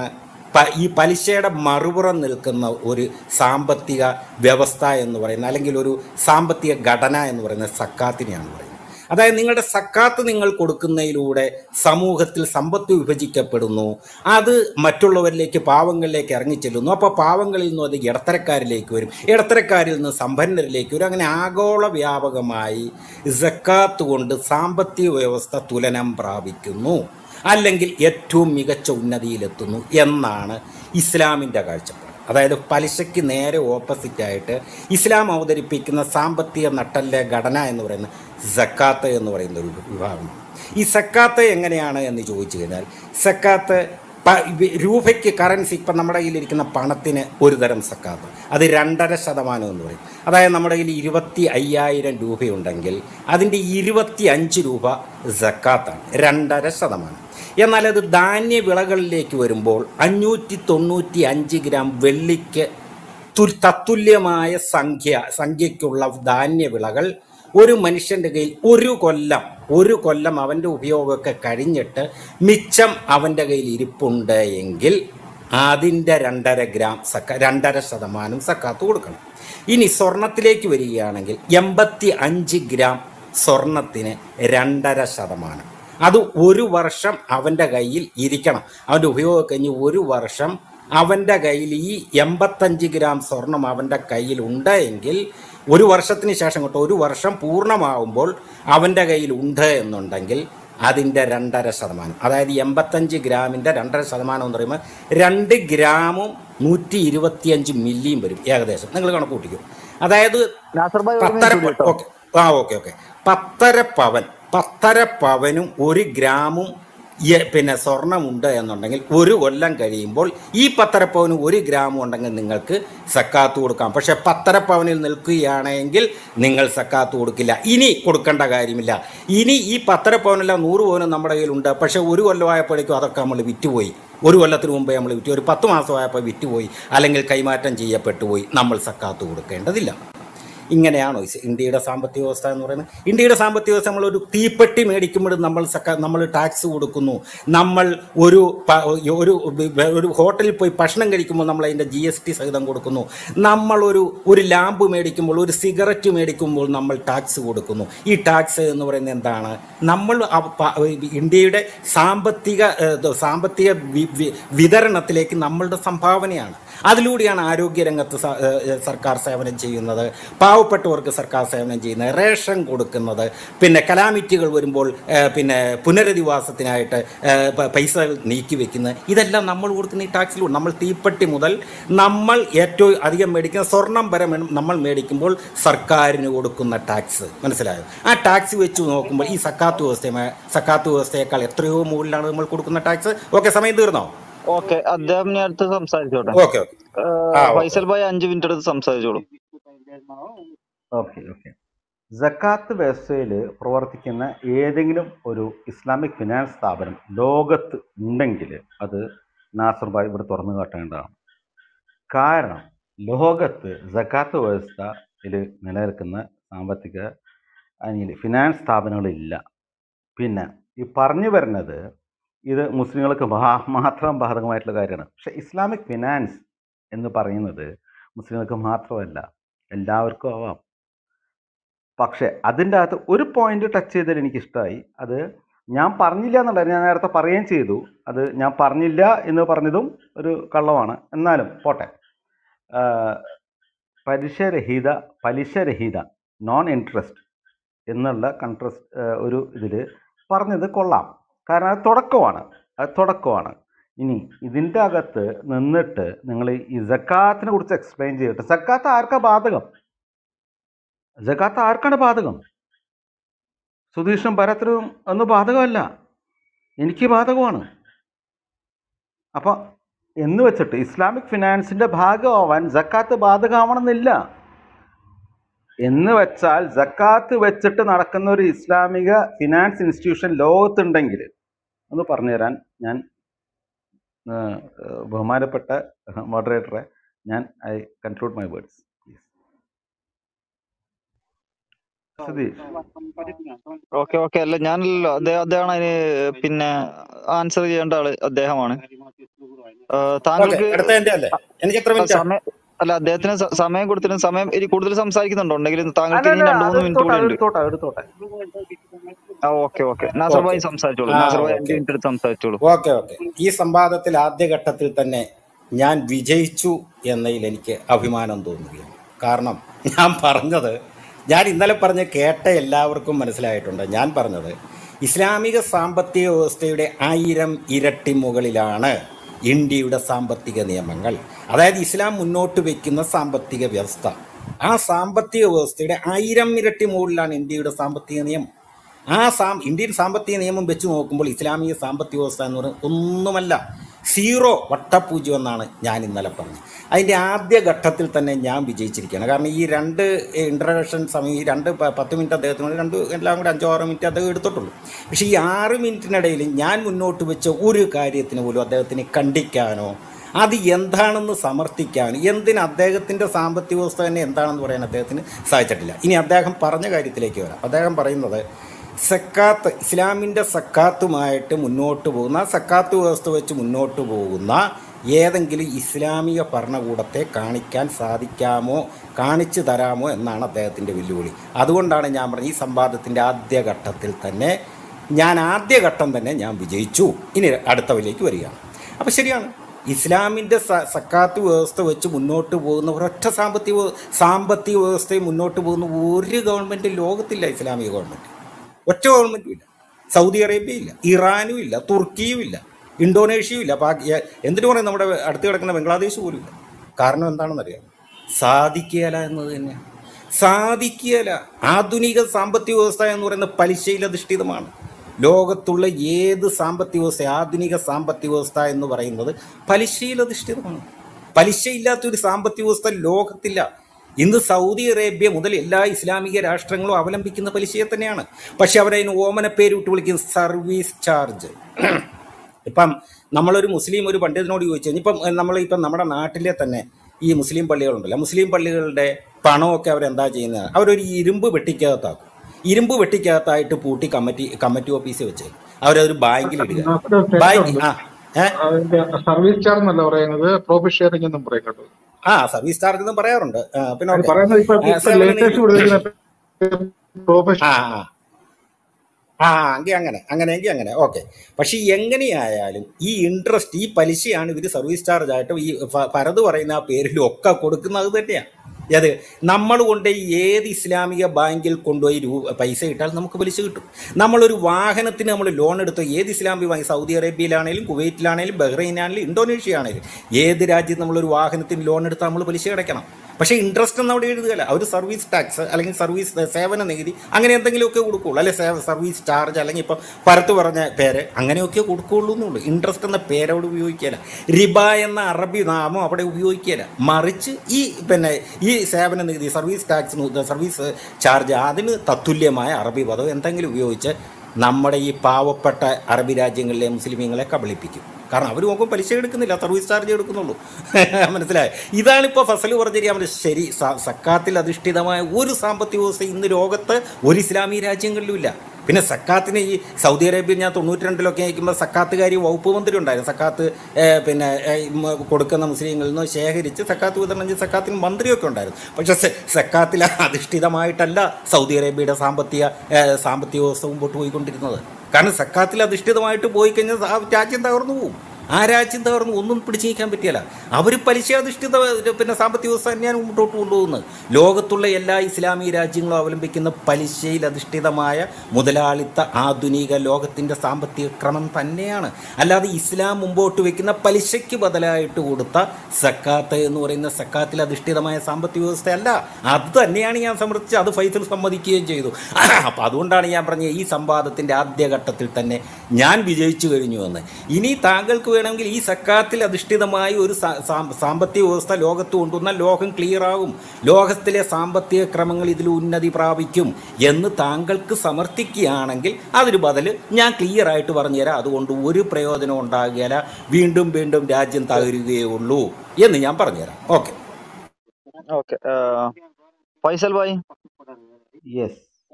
പ- ഈ പലിശയുടെ മറുപുറം നിൽക്കുന്ന ഒരു സാമ്പത്തിക വ്യവസ്ഥ എന്ന് പറയുന്ന അല്ലെങ്കിൽ ഒരു സാമ്പത്തിക ഘടന എന്ന് പറയുന്നത് സക്കാത്തിനെയാണ് പറയുന്നത് അതായത് നിങ്ങളുടെ സക്കാത്ത് നിങ്ങൾ കൊടുക്കുന്നതിലൂടെ സമൂഹത്തിൽ സമ്പത്ത് വിഭജിക്കപ്പെടുന്നു അത് മറ്റുള്ളവരിലേക്ക് പാവങ്ങളിലേക്ക് ഇറങ്ങിച്ചെല്ലുന്നു അപ്പോൾ പാവങ്ങളിൽ നിന്നും അത് ഇടത്തരക്കാരിലേക്ക് വരും ഇടത്തരക്കാരിൽ നിന്ന് സമ്പന്നരിലേക്ക് വരും അങ്ങനെ ആഗോള വ്യാപകമായി സക്കാത്ത് കൊണ്ട് സാമ്പത്തിക വ്യവസ്ഥ തുലനം പ്രാപിക്കുന്നു അല്ലെങ്കിൽ ഏറ്റവും മികച്ച ഉന്നതിയിലെത്തുന്നു എന്നാണ് ഇസ്ലാമിൻ്റെ കാഴ്ചപ്പാട് അതായത് പലിശയ്ക്ക് നേരെ ഓപ്പോസിറ്റായിട്ട് ഇസ്ലാം അവതരിപ്പിക്കുന്ന സാമ്പത്തിക നട്ടലിലെ ഘടന എന്ന് പറയുന്ന സക്കാത്ത് എന്ന് പറയുന്ന ഒരു വിഭാഗം ഈ സക്കാത്ത് എങ്ങനെയാണ് എന്ന് ചോദിച്ചു കഴിഞ്ഞാൽ സക്കാത്ത് പ- വി- രൂപയ്ക്ക് കറൻസി ഇപ്പം നമ്മുടെ കയ്യിലിരിക്കുന്ന പണത്തിന് ഒരു തരം സക്കാത്ത് അത് രണ്ടര ശതമാനം എന്ന് പറയും അതായത് നമ്മുടെ കയ്യിൽ ഇരുപത്തി അയ്യായിരം രൂപയുണ്ടെങ്കിൽ അതിൻ്റെ ഇരുപത്തി അഞ്ച് രൂപ സക്കാത്താണ് രണ്ടര ശതമാനം എന്നാൽ അത് ധാന്യ വിളകളിലേക്ക് വരുമ്പോൾ അഞ്ഞൂറ്റി തൊണ്ണൂറ്റി അഞ്ച് ഗ്രാം വെള്ളിക്ക് തു- തത്തുല്യമായ സംഖ്യ സംഖ്യയ്ക്കുള്ള ധാന്യവിളകൾ ഒരു മനുഷ്യൻ്റെ കയ്യിൽ ഒരു കൊല്ലം ഒരു കൊല്ലം അവൻ്റെ ഉപയോഗമൊക്കെ കഴിഞ്ഞിട്ട് മിച്ചം അവൻ്റെ കയ്യിൽ ഇരിപ്പുണ്ട് എങ്കിൽ അതിൻ്റെ രണ്ടര ഗ്രാം സക്ക രണ്ടര ശതമാനം സക്കാത്ത് കൊടുക്കണം ഇനി സ്വർണത്തിലേക്ക് വരികയാണെങ്കിൽ എൺപത്തി അഞ്ച് ഗ്രാം സ്വർണത്തിന് രണ്ടര ശതമാനം അത് ഒരു വർഷം അവൻ്റെ കയ്യിൽ ഇരിക്കണം അവൻ്റെ ഉപയോഗം കഴിഞ്ഞ് ഒരു വർഷം അവൻ്റെ കയ്യിൽ ഈ എൺപത്തഞ്ച് ഗ്രാം സ്വർണം അവൻ്റെ കയ്യിൽ ഉണ്ട് എങ്കിൽ ഒരു വർഷത്തിന് ശേഷം കേട്ടോ ഒരു വർഷം പൂർണ്ണമാവുമ്പോൾ അവൻ്റെ കയ്യിൽ ഉണ്ട് എന്നുണ്ടെങ്കിൽ അതിൻ്റെ രണ്ടര ശതമാനം അതായത് എൺപത്തഞ്ച് ഗ്രാമിൻ്റെ രണ്ടര ശതമാനം എന്ന് പറയുമ്പോൾ രണ്ട് ഗ്രാമും നൂറ്റി ഇരുപത്തിയഞ്ച് മില്ലിയും വരും ഏകദേശം നിങ്ങൾ കണക്ക് കൂട്ടിക്കും അതായത് നാസർ ഭായ് ഒരു പത്തര മിനിറ്റ് കൂടി കേട്ടോ ഓക്കെ ആ ഓക്കെ ഓക്കെ പത്തര പവൻ പത്തര പവനും ഒരു ഗ്രാമും ഈ- പിന്നെ സ്വർണമുണ്ട് എന്നുണ്ടെങ്കിൽ ഒരു കൊല്ലം കഴിയുമ്പോൾ ഈ പത്തര പവനും ഒരു ഗ്രാമും ഉണ്ടെങ്കിൽ നിങ്ങൾക്ക് സക്കാത്ത് കൊടുക്കാം പക്ഷെ പത്തര പവനിൽ നിൽക്കുകയാണെങ്കിൽ നിങ്ങൾ സക്കാത്ത് കൊടുക്കില്ല ഇനി കൊടുക്കേണ്ട കാര്യമില്ല ഇനി ഈ പത്തര പവനല്ല നൂറ് പവനും നമ്മുടെ കയ്യിലുണ്ട് പക്ഷെ ഒരു കൊല്ലമായപ്പോഴേക്കും അതൊക്കെ നമ്മൾ വിറ്റുപോയി ഒരു കൊല്ലത്തിന് മുമ്പേ നമ്മൾ വിറ്റു ഒരു പത്ത് മാസമായപ്പോൾ വിറ്റുപോയി അല്ലെങ്കിൽ കൈമാറ്റം ചെയ്യപ്പെട്ടു പോയി നമ്മൾ സക്കാത്ത് കൊടുക്കേണ്ടതില്ല ഇങ്ങനെയാണോ ഇസ് ഇന്ത്യയുടെ സാമ്പത്തിക വ്യവസ്ഥ എന്ന് പറയുന്നത് ഇന്ത്യയുടെ സാമ്പത്തിക വ്യവസ്ഥ നമ്മൾ ഒരു തീപ്പെട്ടി മേടിക്കുമ്പോഴും നമ്മൾ സക്ക നമ്മൾ ടാക്സ് കൊടുക്കുന്നു നമ്മൾ ഒരു പ- ഒരു ഒരു ഹോട്ടലിൽ പോയി ഭക്ഷണം കഴിക്കുമ്പോൾ നമ്മൾ അതിൻ്റെ ജി എസ് ടി സഹിതം കൊടുക്കുന്നു നമ്മളൊരു ഒരു ലാമ്പ് മേടിക്കുമ്പോൾ ഒരു സിഗരറ്റ് മേടിക്കുമ്പോൾ നമ്മൾ ടാക്സ് കൊടുക്കുന്നു ഈ ടാക്സ് എന്ന് പറയുന്നത് എന്താണ് നമ്മൾ അവ- പ- ഇന്ത്യയുടെ സാമ്പത്തിക ഏഹ്, സാമ്പത്തിക വി- വി- വിതരണത്തിലേക്ക് നമ്മളുടെ സംഭാവനയാണ് അതിലൂടെയാണ് ആരോഗ്യരംഗത്ത് സ- ഏഹ് സർക്കാർ സേവനം ചെയ്യുന്നത് പാവപ്പെട്ടവർക്ക് സർക്കാർ സേവനം ചെയ്യുന്നത് റേഷൻ കൊടുക്കുന്നത് പിന്നെ കലാമിറ്റികൾ വരുമ്പോൾ ഏഹ് പിന്നെ പുനരധിവാസത്തിനായിട്ട് ഏഹ് പ- പൈസ നീക്കി വെക്കുന്നത് ഇതെല്ലാം നമ്മൾ കൊടുക്കുന്ന ഈ ടാക്സിലൂടെ നമ്മൾ തീപ്പെട്ടി മുതൽ നമ്മൾ ഏറ്റവും അധികം മേടിക്കുന്ന സ്വർണം വരെ മേ- നമ്മൾ മേടിക്കുമ്പോൾ സർക്കാരിന് കൊടുക്കുന്ന ടാക്സ് മനസ്സിലായോ ആ ടാക്സ് വെച്ച് നോക്കുമ്പോൾ ഈ സക്കാത്ത് വ്യവസ്ഥയുമായി സക്കാത്ത് വ്യവസ്ഥയേക്കാൾ എത്രയോ മുകളിലാണ് നമ്മൾ കൊടുക്കുന്ന ടാക്സ് ഓക്കെ സമയം തീർന്നോ ഓക്കെ അദ്ദേഹം ഞാൻ അടുത്ത് സംസാരിച്ചോട്ടെ ഓക്കെ ഓക്കെ ഏഹ്, ആ, ഓക്കെ. ഫൈസൽ ഭായ് അഞ്ച് മിനിറ്റ് എടുത്ത് സംസാരിച്ചോളൂ ഓക്കെ ഓക്കെ ജക്കാത്ത് വ്യവസ്ഥയിൽ പ്രവർത്തിക്കുന്ന ഏതെങ്കിലും ഒരു ഇസ്ലാമിക് ഫിനാൻസ് സ്ഥാപനം ലോകത്ത് ഉണ്ടെങ്കിൽ അത് നാസർ ഭായ് ഇവിടെ തുറന്നു കാട്ടേണ്ടതാണ് കാരണം ലോകത്ത് ജക്കാത്ത് വ്യവസ്ഥയിൽ നിലനിൽക്കുന്ന സാമ്പത്തിക അല്ലെങ്കിൽ ഫിനാൻസ് സ്ഥാപനങ്ങളില്ല പിന്നെ ഈ പറഞ്ഞു വരുന്നത് ഇത് മുസ്ലിങ്ങൾക്ക് മാ- മാത്രം ബാധകമായിട്ടുള്ള കാര്യമാണ് പക്ഷേ ഇസ്ലാമിക് ഫിനാൻസ് എന്ന് പറയുന്നത് മുസ്ലിങ്ങൾക്ക് മാത്രമല്ല എല്ലാവർക്കും ആവാം പക്ഷേ അതിൻ്റെ അകത്ത് ഒരു പോയിന്റ് ടച്ച് ചെയ്തതിൽ എനിക്കിഷ്ടമായി അത് ഞാൻ പറഞ്ഞില്ല എന്നുള്ളത് ഞാൻ നേരത്തെ പറയുകയും ചെയ്തു അത് ഞാൻ പറഞ്ഞില്ല എന്ന് പറഞ്ഞതും ഒരു കള്ളമാണ് എന്നാലും പോട്ടെ ആ, പലിശരഹിത പലിശരഹിത നോൺ ഇൻട്രസ്റ്റ് എന്നുള്ള കൺട്രസ്റ്റ് ഒരു ഇതിൽ പറഞ്ഞത് കൊള്ളാം കാരണം അത് തുടക്കമാണ് അത് തുടക്കമാണ് ഇനി ഇതിൻ്റെ അകത്ത് നിന്നിട്ട് നിങ്ങൾ ഈ സക്കാത്തിനെ കുറിച്ച് എക്സ്പ്ലെയിൻ ചെയ്തിട്ട് സക്കാത്ത് ആർക്കാ ബാധകം സക്കാത്ത് ആർക്കാണ് ബാധകം സുധീഷും ഭരതനും ഒന്നും ബാധകമല്ല എനിക്ക് ബാധകമാണ് അപ്പോൾ എന്ന് വെച്ചിട്ട് ഇസ്ലാമിക് ഫിനാൻസിൻ്റെ ഭാഗമാവാൻ സക്കാത്ത് ബാധകമാവണമെന്നില്ല എന്ന് വെച്ചാൽ സക്കാത്ത് വെച്ചിട്ട് നടക്കുന്ന ഒരു ഇസ്ലാമിക ഫിനാൻസ് ഇൻസ്റ്റിറ്റ്യൂഷൻ ലോകത്തുണ്ടെങ്കിൽ ഒന്ന് പറഞ്ഞുതരാൻ ഞാൻ ആ, ബഹുമാനപ്പെട്ട മോഡറേറ്ററെ ഞാൻ I conclude my words Sudheesh okay okay അല്ല ഞാനല്ലല്ലോ അദ്ദേഹം അദ്ദേഹമാണ് അതിന് പിന്നെ ആൻസർ ചെയ്യേണ്ട ആള് അദ്ദേഹമാണ് ആ, ഓക്കെ താങ്കൾക്ക് അടുത്ത എന്റെ അല്ലേ എനിക്ക് എത്ര ആ, മിനിറ്റാ സമയം അല്ല അദ്ദേഹത്തിന് സ- സമയം കൊടുത്തിട്ട് സമയം ഇനി കൂടുതൽ സംസാരിക്കുന്നുണ്ടോ ഉണ്ടെങ്കിൽ താങ്കൾക്ക് അല്ല ഇനി അല്ല രണ്ട് അത് മൂന്ന് മിനിറ്റ് എടുത്തോട്ടെ കൂടി ഉണ്ട് എടുത്തോട്ടെ എടുത്തോട്ടെ ആ okay okay Nasar okay bhai സംസാരിച്ചോളൂ ആ നാസർ ഭായി അഞ്ച് ഓക്കെ മിനിറ്റ് എടുത്ത് സംസാരിച്ചോളൂ ഓക്കെ ഓക്കെ ഈ സംവാദത്തിൽ ആദ്യഘട്ടത്തിൽ തന്നെ ഞാൻ വിജയിച്ചു എന്നതിൽ എനിക്ക് അഭിമാനം തോന്നുകയാണ് കാരണം ഞാൻ പറഞ്ഞത് ഞാൻ ഇന്നലെ പറഞ്ഞ് കേട്ട എല്ലാവർക്കും മനസ്സിലായിട്ടുണ്ട് ഞാൻ പറഞ്ഞത് ഇസ്ലാമിക സാമ്പത്തിക വ്യവസ്ഥയുടെ ആയിരം ഇരട്ടി മുകളിലാണ് ഇന്ത്യയുടെ സാമ്പത്തിക നിയമങ്ങൾ അതായത് ഇസ്ലാം മുന്നോട്ട് വയ്ക്കുന്ന സാമ്പത്തിക വ്യവസ്ഥ ആ സാമ്പത്തിക വ്യവസ്ഥയുടെ ആയിരം ഇരട്ടി മുകളിലാണ് ഇന്ത്യയുടെ സാമ്പത്തിക നിയമം ആ സാം ഇന്ത്യൻ സാമ്പത്തിക നിയമം വെച്ച് നോക്കുമ്പോൾ ഇസ്ലാമിക സാമ്പത്തിക വ്യവസ്ഥ എന്ന് പറയുന്നത് ഒന്നുമല്ല സീറോ വട്ടപൂജ്യം എന്നാണ് ഞാൻ ഇന്നലെ പറഞ്ഞത് അതിൻ്റെ ആദ്യ ഘട്ടത്തിൽ തന്നെ ഞാൻ വിജയിച്ചിരിക്കുകയാണ് കാരണം ഈ രണ്ട് ഇൻട്രഡക്ഷൻ സമയം ഈ രണ്ട് പ- പത്ത് മിനിറ്റ് അദ്ദേഹത്തിനോട് രണ്ട് എല്ലാം കൂടെ അഞ്ചോ ആറോ മിനിറ്റ് അദ്ദേഹം എടുത്തിട്ടുള്ളൂ പക്ഷേ ഈ ആറ് മിനിറ്റിനിടയിൽ ഞാൻ മുന്നോട്ട് വെച്ച ഒരു കാര്യത്തിന് പോലും അദ്ദേഹത്തിന് കണ്ടിക്കാനോ അത് എന്താണെന്ന് സമർത്ഥിക്കാൻ എന്തിന് അദ്ദേഹത്തിൻ്റെ സാമ്പത്തിക വ്യവസ്ഥ തന്നെ എന്താണെന്ന് പറയാൻ അദ്ദേഹത്തിന് സാധിച്ചിട്ടില്ല ഇനി അദ്ദേഹം പറഞ്ഞ കാര്യത്തിലേക്ക് വരാം അദ്ദേഹം പറയുന്നത് സക്കാത്ത് ഇസ്ലാമിൻ്റെ സക്കാത്തുമായിട്ട് മുന്നോട്ട് പോകുന്ന സക്കാത്ത് വ്യവസ്ഥ വെച്ച് മുന്നോട്ട് പോകുന്ന ഏതെങ്കിലും ഇസ്ലാമിക ഭരണകൂടത്തെ കാണിക്കാൻ സാധിക്കാമോ കാണിച്ചു തരാമോ എന്നാണ് അദ്ദേഹത്തിൻ്റെ വെല്ലുവിളി അതുകൊണ്ടാണ് ഞാൻ പറഞ്ഞത് ഈ സംവാദത്തിൻ്റെ ആദ്യഘട്ടത്തിൽ തന്നെ ഞാൻ ആദ്യഘട്ടം തന്നെ ഞാൻ വിജയിച്ചു ഇനി അടുത്തവരിലേക്ക് വരികയാണ് അപ്പോൾ ശരിയാണ് ഇസ്ലാമിൻ്റെ സ സക്കാത്ത് വ്യവസ്ഥ വെച്ച് മുന്നോട്ട് പോകുന്ന ഒരൊറ്റ സാമ്പത്തിക വ്യ- സാമ്പത്തിക വ്യവസ്ഥയും മുന്നോട്ട് പോകുന്ന ഒരു ഗവൺമെൻറ് ലോകത്തില്ല ഇസ്ലാമിക ഗവൺമെൻറ് ഒറ്റ ഗവൺമെൻറ്റും ഇല്ല സൗദി അറേബ്യ ഇല്ല ഇറാനും ഇല്ല തുർക്കിയും ഇല്ല ഇന്തോനേഷ്യയും ഇല്ല പാകി എന്തിനു പറയും നമ്മുടെ അടുത്ത് കിടക്കുന്ന ബംഗ്ലാദേശ് പോലും ഇല്ല കാരണം എന്താണെന്നറിയാം സാധിക്കുകയില്ല എന്നത് തന്നെയാണ് സാധിക്കുകയില്ല ആധുനിക സാമ്പത്തിക വ്യവസ്ഥ എന്ന് പറയുന്നത് പലിശയിൽ അധിഷ്ഠിതമാണ് ലോകത്തുള്ള ഏത് സാമ്പത്തിക വ്യവസ്ഥ ആധുനിക സാമ്പത്തിക വ്യവസ്ഥ എന്ന് പറയുന്നത് പലിശയിൽ അധിഷ്ഠിതമാണ് പലിശയില്ലാത്തൊരു സാമ്പത്തിക വ്യവസ്ഥ ലോകത്തില്ല ഇന്ന് സൗദി അറേബ്യ മുതൽ എല്ലാ ഇസ്ലാമിക രാഷ്ട്രങ്ങളും അവലംബിക്കുന്ന പലിശയെ തന്നെയാണ് പക്ഷെ അവരതിന് ഓമന പേര് വിട്ട് വിളിക്കുന്ന സർവീസ് ചാർജ് ഇപ്പം നമ്മളൊരു മുസ്ലിം ഒരു പണ്ഡിതനോട് ചോദിച്ചു കഴിഞ്ഞാൽ ഇപ്പം നമ്മൾ ഇപ്പം നമ്മുടെ നാട്ടിലെ തന്നെ ഈ മുസ്ലിം പള്ളികളുണ്ടല്ലോ മുസ്ലിം പള്ളികളുടെ പണമൊക്കെ അവരെന്താ ചെയ്യുന്നത് അവരൊരു ഇരുമ്പ് വെട്ടിക്കകത്താക്കും ഇരുമ്പ് വെട്ടിക്കകത്തായിട്ട് പൂട്ടി കമ്മിറ്റി കമ്മിറ്റി ഓഫീസിൽ വെച്ച് അവരതൊരു ബാങ്കിൽ ഇടുക അതിനകത്ത് ബാങ്ക് തെറ്റുണ്ട് ആ ഏ അതിന്റെ സർവീസ് ചാർജ് എന്നല്ല പറയുന്നത് പ്രോഫിറ്റ് ഷെയറിംഗ് എന്നും പറയും കേട്ടോ ആ സർവീസ് ചാർജ് എന്നും പറയാറുണ്ട് ആ, പിന്നെ അത് ഓക്കെ പറയുന്നത് ഇപ്പൊ ഇപ്പൊ സേവന നികുതി ലേറ്റസ്റ്റ് കൊടുത്തിരിക്കുന്ന പ്രോഫിറ്റ് ആ ആ ആ എങ്കിൽ അങ്ങനെ അങ്ങനെയെങ്കിൽ അങ്ങനെ ഓക്കെ പക്ഷെ എങ്ങനെയായാലും ഈ ഇൻട്രസ്റ്റ് ഈ പലിശയാണ് ഇവർ സർവീസ് ചാർജ് ആയിട്ടും ഈ ഫ- ഫരത് പറയുന്ന ആ പേരിലും ഒക്കെ കൊടുക്കുന്നത് തന്നെയാണ് ഏത് നമ്മൾ കൊണ്ട് ഏത് ഇസ്ലാമിക ബാങ്കിൽ കൊണ്ടുപോയി രൂപ പൈസ ഇട്ടാൽ നമുക്ക് പലിശ കിട്ടും നമ്മളൊരു വാഹനത്തിന് നമ്മൾ ലോൺ എടുത്തോ ഏത് ഇസ്ലാമിക ബാങ്ക് സൗദി അറേബ്യയിലാണെങ്കിലും കുവൈറ്റിലാണെങ്കിലും ബഹ്റൈനാണെങ്കിലും ഇന്തോനേഷ്യ ആണെങ്കിലും ഏത് രാജ്യത്ത് നമ്മളൊരു വാഹനത്തിന് ലോൺ എടുത്താൽ നമ്മൾ പലിശ അടയ്ക്കണം പക്ഷേ ഇൻട്രസ്റ്റ് ഒന്നും അവിടെ എഴുതുകയല്ല അവർ സർവീസ് ടാക്സ് അല്ലെങ്കിൽ സർവീസ് സേവന നികുതി അങ്ങനെ എന്തെങ്കിലുമൊക്കെ കൊടുക്കുകയുള്ളൂ അല്ലെ സേവ സർവീസ് ചാർജ് അല്ലെങ്കിൽ ഇപ്പോൾ പരത്ത് പറഞ്ഞ പേര് അങ്ങനെയൊക്കെ കൊടുക്കുകയുള്ളൂ എന്നുള്ളൂ ഇൻട്രസ്റ്റ് എന്ന പേര് അവിടെ ഉപയോഗിക്കുകയില്ല റിബ എന്ന അറബി നാമം അവിടെ ഉപയോഗിക്കുകയില്ല മറിച്ച് ഈ പിന്നെ ഈ സേവന നികുതി സർവീസ് ടാക്സ് സർവീസ് ചാർജ് അതിന് തത്തുല്യമായ അറബി പദം എന്തെങ്കിലും ഉപയോഗിച്ച് നമ്മുടെ ഈ പാവപ്പെട്ട അറബി രാജ്യങ്ങളിലെ മുസ്ലിമീങ്ങളെ കബളിപ്പിക്കും കാരണം അവർ നോക്കും പലിശ എടുക്കുന്നില്ല സർവീസ് ചാർജ് എടുക്കുന്നുള്ളൂ മനസ്സിലായി ഇതാണിപ്പോൾ ഫസൽ പറഞ്ഞിരിക്കാൻ ശരി സ- സക്കാത്തിൽ അധിഷ്ഠിതമായ ഒരു സാമ്പത്തിക വ്യവസ്ഥ ഇന്ന് ലോകത്ത് ഒരു ഇസ്ലാമിക രാജ്യങ്ങളിലും ഇല്ല പിന്നെ സക്കാത്തിന് ഈ സൗദി അറേബ്യ ഞാൻ തൊണ്ണൂറ്റി രണ്ടിലൊക്കെ അയക്കുമ്പോൾ സക്കാത്തുകാരി വകുപ്പ് മന്ത്രി ഉണ്ടായിരുന്നു സക്കാത്ത് ഏഹ്, പിന്നെ ഏഹ്, മ- കൊടുക്കുന്ന മുസ്ലിങ്ങളിൽ നിന്ന് ശേഖരിച്ച് സക്കാത്ത് വിതരണം ചെയ്ത് സക്കാത്തിന് മന്ത്രിയൊക്കെ ഉണ്ടായിരുന്നു പക്ഷേ സ- സക്കാത്തിൽ അധിഷ്ഠിതമായിട്ടല്ല സൗദി അറേബ്യയുടെ സാമ്പത്തിക ഏഹ്, സാമ്പത്തിക വ്യവസ്ഥ മുമ്പോട്ട് പോയിക്കൊണ്ടിരുന്നത് കാരണം സക്കാത്തിൽ അധിഷ്ഠിതമായിട്ട് പോയി കഴിഞ്ഞാൽ ആ രാജ്യം തകർന്നു പോകും ആ രാജ്യം തകർന്ന് ഒന്നും പിടിച്ചു നീക്കാൻ പറ്റിയല്ല അവർ പലിശ അധിഷ്ഠിത പിന്നെ സാമ്പത്തിക വ്യവസ്ഥ തന്നെയാണ് മുമ്പോട്ട് കൊണ്ടുപോകുന്നത് ലോകത്തുള്ള എല്ലാ ഇസ്ലാമിക രാജ്യങ്ങളും അവലംബിക്കുന്ന പലിശയിൽ അധിഷ്ഠിതമായ മുതലാളിത്ത ആധുനിക ലോകത്തിൻ്റെ സാമ്പത്തിക ക്രമം തന്നെയാണ് അല്ലാതെ ഇസ്ലാം മുമ്പോട്ട് വെക്കുന്ന പലിശയ്ക്ക് ബദലായിട്ട് കൊടുത്ത സക്കാത്ത് എന്ന് പറയുന്ന സക്കാത്തിൽ അധിഷ്ഠിതമായ സാമ്പത്തിക വ്യവസ്ഥയല്ല അത് തന്നെയാണ് ഞാൻ സമർത്ഥിച്ചത് അത് ഫൈസൽ സമ്മതിക്കുകയും ചെയ്തു അപ്പം അതുകൊണ്ടാണ് ഞാൻ പറഞ്ഞത് ഈ സംവാദത്തിൻ്റെ ആദ്യഘട്ടത്തിൽ തന്നെ ഞാൻ വിജയിച്ചു കഴിഞ്ഞു എന്ന് ഇനി താങ്കൾക്ക് വേണമെങ്കിൽ ഈ സക്കാത്തിൽ അധിഷ്ഠിതമായ ഒരു സാ- സാ- സാമ്പത്തിക വ്യവസ്ഥ ലോകത്ത് കൊണ്ടുവന്നാൽ ലോകം ക്ലിയർ ആകും ലോകത്തിലെ സാമ്പത്തിക ക്രമങ്ങൾ ഇതിൽ ഉന്നതി പ്രാപിക്കും എന്ന് താങ്കൾക്ക് സമർത്ഥിക്കുകയാണെങ്കിൽ അതിന് ബദൽ ഞാൻ ക്ലിയർ ആയിട്ട് പറഞ്ഞുതരാം അതുകൊണ്ട് ഒരു പ്രയോജനം ഉണ്ടാകുകയില്ല വീണ്ടും വീണ്ടും രാജ്യം തകരുകയേ ഉള്ളൂ എന്ന് ഞാൻ പറഞ്ഞുതരാം okay okay Faisal bhai yes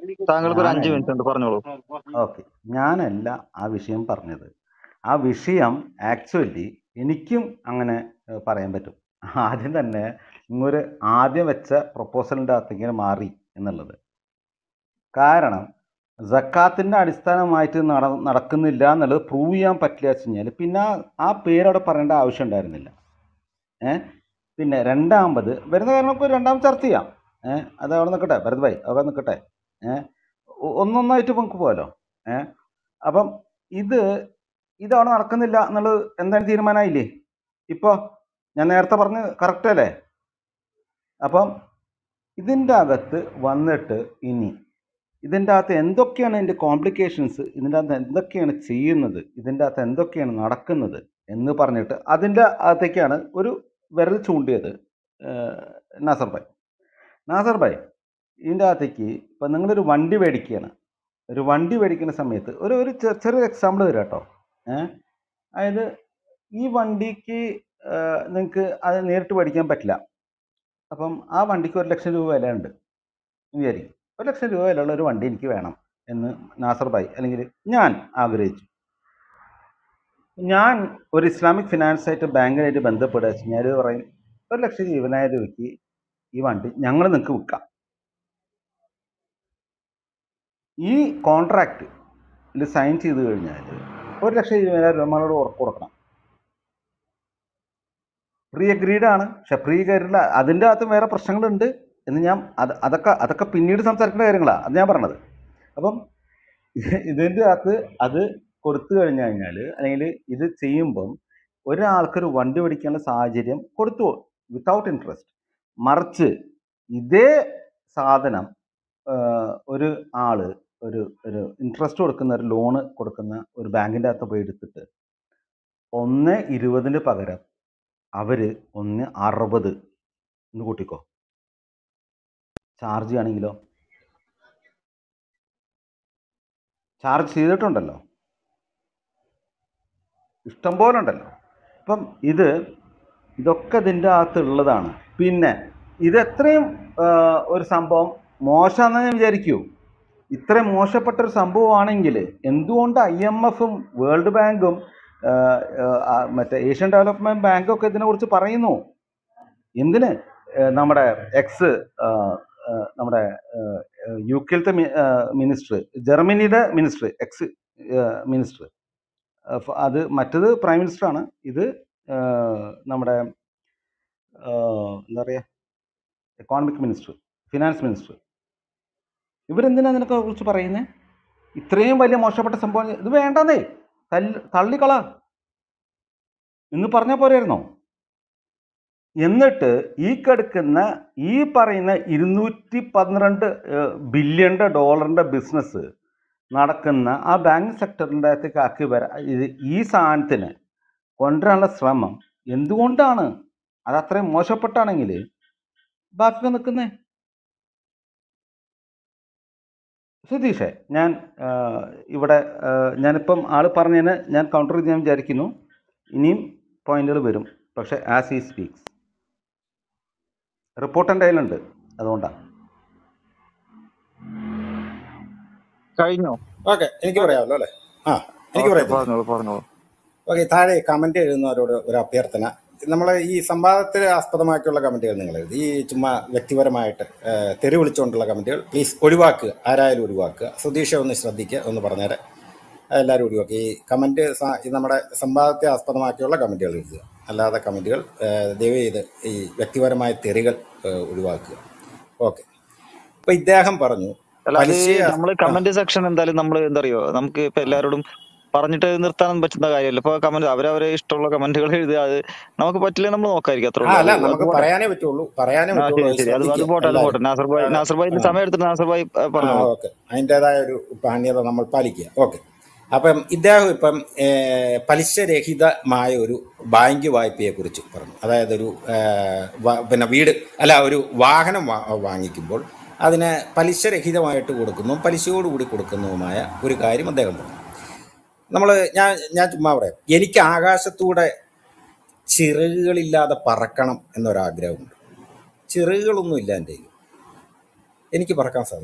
താങ്കൾക്ക് ഒരു അഞ്ച് ഞാനല്ല മിനിറ്റ് ഉണ്ട് പറഞ്ഞോളൂ ഓക്കെ ഞാനല്ല ആ വിഷയം പറഞ്ഞത് ആ വിഷയം ആക്ച്വലി എനിക്കും അങ്ങനെ ഏഹ്, പറയാൻ പറ്റും ആദ്യം തന്നെ ഇങ്ങൊരു ആദ്യം വെച്ച പ്രപ്പോസലിൻ്റെ അകത്തേക്ക് ഇങ്ങനെ മാറി എന്നുള്ളത് കാരണം സക്കാത്തിൻ്റെ അടിസ്ഥാനമായിട്ട് നട നടക്കുന്നില്ല എന്നുള്ളത് പ്രൂവ് ചെയ്യാൻ പറ്റില്ല വെച്ച് കഴിഞ്ഞാൽ പിന്നെ ആ ആ പേരവിടെ പറയേണ്ട ആവശ്യം ഉണ്ടായിരുന്നില്ല ഏ പിന്നെ രണ്ടാമത് വരുന്ന കാരണം നമുക്ക് രണ്ടാമത് ചർച്ച ചെയ്യാം ഏ അത് അവിടെ നിൽക്കട്ടെ ഭരത് ഭായി അവിടെ നിൽക്കട്ടെ ഏ ഒ- ഒന്നൊന്നായിട്ട് നമുക്ക് പോകാലോ ഏ അപ്പം ഇത് ഇതവിടെ നടക്കുന്നില്ല എന്നുള്ളത് എന്തായാലും തീരുമാനമായില്ലേ ഇപ്പോൾ ഞാൻ നേരത്തെ പറഞ്ഞ് കറക്റ്റ് അല്ലേ അപ്പം ഇതിൻ്റെ അകത്ത് വന്നിട്ട് ഇനി ഇതിൻ്റെ അകത്ത് എന്തൊക്കെയാണ് ഇതിൻ്റെ കോംപ്ലിക്കേഷൻസ് ഇതിൻ്റെ അകത്ത് എന്തൊക്കെയാണ് ചെയ്യുന്നത് ഇതിൻ്റെ അകത്ത് എന്തൊക്കെയാണ് നടക്കുന്നത് എന്ന് പറഞ്ഞിട്ട് അതിൻ്റെ അകത്തേക്കാണ് ഒരു വിരൽ ചൂണ്ടിയത് ഏഹ്, നാസർ ഭായ് നാസർ ഭായ് ഇതിൻ്റെ അകത്തേക്ക് ഇപ്പം നിങ്ങളൊരു വണ്ടി മേടിക്കുകയാണ് ഒരു വണ്ടി മേടിക്കുന്ന സമയത്ത് ഒരു ഒരു ചെ- ചെറിയൊരു എക്സാമ്പിൾ തരാം കേട്ടോ ഏഹ് അതായത് ഈ വണ്ടിക്ക് നിങ്ങൾക്ക് അത് നേരിട്ട് മേടിക്കാൻ പറ്റില്ല അപ്പം ആ വണ്ടിക്ക് ഒരു ലക്ഷം രൂപ വിലയുണ്ട് എന്ന് വിചാരിക്കും ഒരു ലക്ഷം രൂപ വിലയുള്ള ഒരു വണ്ടി എനിക്ക് വേണം എന്ന് നാസർ ഭായ് അല്ലെങ്കിൽ ഞാൻ ആഗ്രഹിച്ചു ഞാൻ ഒരു ഇസ്ലാമിക് ഫിനാൻസ് ആയിട്ട് ബാങ്കിനായിട്ട് ബന്ധപ്പെടുക വെച്ച് കഴിഞ്ഞാൽ പറയും ഒരു ലക്ഷം ഇരുപതിനായിരം രൂപയ്ക്ക് ഈ വണ്ടി ഞങ്ങൾ നിങ്ങൾക്ക് വിൽക്കാം ഈ കോൺട്രാക്റ്റിൽ സൈൻ ചെയ്ത് കഴിഞ്ഞാൽ ഒരു ലക്ഷം ഇരുപതിനായിരം രൂപ നമ്മളോട് ഉറപ്പ് കൊടുക്കണം പ്രീ അഗ്രീഡ് ആണ് പക്ഷെ പ്രീ അഗ്രീഡ് അതിൻ്റെ അകത്ത് വേറെ പ്രശ്നങ്ങളുണ്ട് എന്ന് ഞാൻ അത് അതൊക്കെ അതൊക്കെ പിന്നീട് സംസാരിക്കേണ്ട കാര്യങ്ങളാണ് അത് ഞാൻ പറഞ്ഞത് അപ്പം ഇതിൻ്റെ അകത്ത് അത് കൊടുത്തു കഴിഞ്ഞു കഴിഞ്ഞാൽ അല്ലെങ്കിൽ ഇത് ചെയ്യുമ്പം ഒരാൾക്കൊരു വണ്ടി മേടിക്കാനുള്ള സാഹചര്യം കൊടുത്തു വിത്തൗട്ട് ഇൻട്രസ്റ്റ് മറിച്ച് ഇതേ സാധനം ആ, ഒരു ആള് ഒരു ഒരു ഇൻട്രസ്റ്റ് കൊടുക്കുന്ന ഒരു ലോണ് കൊടുക്കുന്ന ഒരു ബാങ്കിൻ്റെ അകത്ത് പോയി എടുത്തിട്ട് ഒന്ന് ഇരുപതിന് പകരം അവര് ഒന്ന് അറുപത് എന്ന് കൂട്ടിക്കോ ചാർജ് ആണെങ്കിലോ ചാർജ് ചെയ്തിട്ടുണ്ടല്ലോ ഇഷ്ടം പോലെ ഉണ്ടല്ലോ അപ്പം ഇത് ഇതൊക്കെ ഇതിൻ്റെ അകത്ത് ഉള്ളതാണ് പിന്നെ ഇത് എത്രയും ആ, ഒരു സംഭവം മോശമാണെന്ന് ഞാൻ വിചാരിക്കൂ ഇത്രയും മോശപ്പെട്ട ഒരു സംഭവമാണെങ്കിൽ എന്തുകൊണ്ട് ഐ എം എഫും വേൾഡ് ബാങ്കും ആ, ആ, മറ്റേ ഏഷ്യൻ ഡെവലപ്മെൻറ്റ് ബാങ്കും ഒക്കെ ഇതിനെക്കുറിച്ച് പറയുന്നു എന്തിന് ആ, നമ്മുടെ എക്സ് നമ്മുടെ യു കെയിലത്തെ മിനിസ്റ്റർ ജർമ്മനിയുടെ മിനിസ്റ്റർ എക്സ് മിനിസ്റ്റർ അത് മറ്റത് പ്രൈം മിനിസ്റ്ററാണ് ഇത് ആ, നമ്മുടെ ആ, എന്താ പറയുക എക്കോണമിക് മിനിസ്റ്റർ ഫിനാൻസ് മിനിസ്റ്റർ ഇവരെന്തിനാ നിനക്ക് കുറിച്ച് പറയുന്നത് ഇത്രയും വലിയ മോശപ്പെട്ട സംഭവം ഇത് വേണ്ടെന്നേ തല്ല് തള്ളിക്കള എന്ന് പറഞ്ഞാൽ പോരായിരുന്നോ എന്നിട്ട് ഈ കിടക്കുന്ന ഈ പറയുന്ന ഇരുന്നൂറ്റി പന്ത്രണ്ട് ബില്യൻ്റെ ഡോളറിൻ്റെ ബിസിനസ് നടക്കുന്ന ആ ബാങ്ക് സെക്ടറിൻ്റെ അകത്തേക്ക് ആക്കി വരാ ഇത് ഈ സാധനത്തിന് കൊണ്ടുവരാനുള്ള ശ്രമം എന്തുകൊണ്ടാണ് അത് അത്രയും മോശപ്പെട്ടാണെങ്കിൽ ബാക്കി നിൽക്കുന്നേ സുധീഷേ ഞാൻ ആ, ഇവിടെ ആ, ഞാനിപ്പം ആൾ പറഞ്ഞതിന് ഞാൻ കൗണ്ടർ ചെയ്ത് ഞാൻ വിചാരിക്കുന്നു ഇനിയും പോയിന്റുകൾ വരും പക്ഷേ ആസ് ഈ സ്പീക്സ് റിപ്പോർട്ട് എൻ്റെ കയ്യിലുണ്ട് അതുകൊണ്ടാണ് കഴിഞ്ഞോ ഓക്കെ എനിക്ക് പറയാമല്ലോ അല്ലേ ആ എനിക്ക് ഓക്കെ പറയത്തില്ല പറഞ്ഞോളൂ പറഞ്ഞോളൂ ഓക്കെ താഴെ കമന്റ് എഴുതുന്നവരോട് ഒരു അഭ്യർത്ഥന നമ്മൾ ഈ സംവാദത്തിൽ ആസ്പദമാക്കിയുള്ള കമന്റുകൾ നിങ്ങൾ എഴുതി ഈ ചുമ്മാ വ്യക്തിപരമായിട്ട് ഏഹ്, തെറി വിളിച്ചുകൊണ്ടുള്ള കമന്റുകൾ പ്ലീസ് ഒഴിവാക്കുക ആരായാലും ഒഴിവാക്കുക സുധീഷ ഒന്ന് ശ്രദ്ധിക്കുക ഒന്ന് പറഞ്ഞേരെ എല്ലാവരും ഒഴിവാക്കുക ഈ കമന്റ് സ- ഈ നമ്മുടെ സംവാദത്തെ ആസ്പദമാക്കിയുള്ള കമന്റുകൾ എഴുതുക അല്ലാതെ കമന്റുകൾ ഏഹ്, ദയവ് ചെയ്ത് ഈ വ്യക്തിപരമായ തെറികൾ ഏഹ്, ഒഴിവാക്കുക ഓക്കെ അപ്പൊ ഇദ്ദേഹം പറഞ്ഞു അല്ല അത് പലിശ നമ്മള് ആ കമന്റ് സെക്ഷൻ എന്തായാലും നമ്മൾ എന്താ അറിയോ നമുക്ക് ഇപ്പൊ എല്ലാവരോടും പറഞ്ഞിട്ട് നിർത്താൻ പറ്റുന്ന കാര്യമല്ല ഇപ്പൊ കമന്റ് അവരവരെ ഇഷ്ടമുള്ള കമന്റുകൾ എഴുതുക അത് നമുക്ക് പറ്റില്ല നമ്മൾ നോക്കായിരിക്കും അത്രേ ആ ഉള്ളൂ അല്ല അത് അത് നമുക്ക് പോട്ടെ പറയാനേ പറ്റുള്ളൂ പറയാനേ ആ പറ്റുള്ളൂ ശരി അത് ശരി അത് അത് ശ്രദ്ധിക്കുക പോട്ടെ അത് പോട്ടെ എല്ലാവരും നാസർ ഭായ് ആ, നാസർ ഭായിന്റെ ആ. സമയം എടുത്തിട്ട് നാസർ ഭായ് ആ, ആ പറഞ്ഞോളൂ ഓക്കെ അതിൻ്റെതായ ഒരു പാണ്യത നമ്മൾ പാലിക്കുക ഓക്കെ അപ്പം ഇദ്ദേഹം ഇപ്പം ഏഹ്, പലിശരഹിതമായ ഒരു ബാങ്ക് വായ്പയെ കുറിച്ച് പറഞ്ഞു അതായത് ഒരു ഏഹ്, വ- പിന്നെ വീട് അല്ല ഒരു വാഹനം വാ- വാങ്ങിക്കുമ്പോൾ അതിന് പലിശരഹിതമായിട്ട് കൊടുക്കുന്നതും പലിശയോടുകൂടി കൊടുക്കുന്നതുമായ ഒരു കാര്യം അദ്ദേഹം പറഞ്ഞു നമ്മൾ ഞാൻ ഞാൻ ചുമ്മാ പറയാം എനിക്ക് ആകാശത്തൂടെ ചിറകുകളില്ലാതെ പറക്കണം എന്നൊരാഗ്രഹമുണ്ട് ചിറകുകളൊന്നും ഇല്ല എൻ്റെ കയ്യിൽ എനിക്ക് പറക്കാൻ സാധിക്കും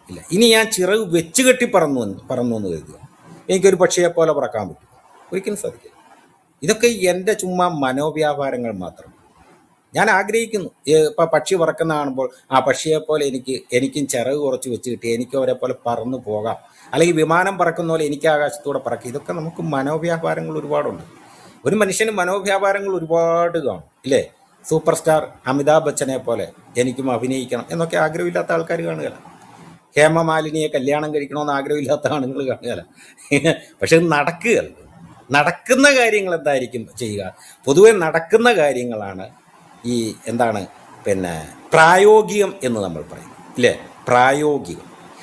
ഇല്ല ഇനി ഞാൻ ചിറക് വെച്ച് കെട്ടി പറന്നു എന്ന് പറന്നു എന്ന് കരുതുക എനിക്കൊരു പക്ഷിയെ പോലെ പറക്കാൻ പറ്റും ഒരിക്കലും സാധിക്കില്ല ഇതൊക്കെ എൻ്റെ ചുമ്മാ മനോവ്യാപാരങ്ങൾ മാത്രം ഞാൻ ആഗ്രഹിക്കുന്നു ഇപ്പൊ പക്ഷി പറക്കുന്ന കാണുമ്പോൾ ആ പക്ഷിയെ പോലെ എനിക്ക് എനിക്കും ചിറക് കുറച്ച് വെച്ച് കിട്ടി എനിക്ക് അവരെ പോലെ പറന്നു പോകാം അല്ലെങ്കിൽ വിമാനം പറക്കുന്ന പോലെ എനിക്ക് ആകാശത്തൂടെ പറക്കാം ഇതൊക്കെ നമുക്ക് മനോവ്യാപാരങ്ങൾ ഒരുപാടുണ്ട് ഒരു മനുഷ്യന് മനോവ്യാപാരങ്ങൾ ഒരുപാട് കാണും ഇല്ലേ സൂപ്പർ സ്റ്റാർ അമിതാഭ് ബച്ചനെ പോലെ എനിക്കും അഭിനയിക്കണം എന്നൊക്കെ ആഗ്രഹമില്ലാത്ത ആൾക്കാർ കാണുകയില്ല ഹേമമാലിനിയെ കല്യാണം കഴിക്കണമെന്ന് ആഗ്രഹമില്ലാത്ത ആണുങ്ങൾ കാണുകയില്ല പക്ഷെ ഇത് നടക്കുകയല്ല നടക്കുന്ന കാര്യങ്ങൾ എന്തായിരിക്കും ചെയ്യുക പൊതുവെ നടക്കുന്ന കാര്യങ്ങളാണ് ഈ എന്താണ് പിന്നെ പ്രായോഗികം എന്ന് നമ്മൾ പറയും ഇല്ലേ പ്രായോഗികം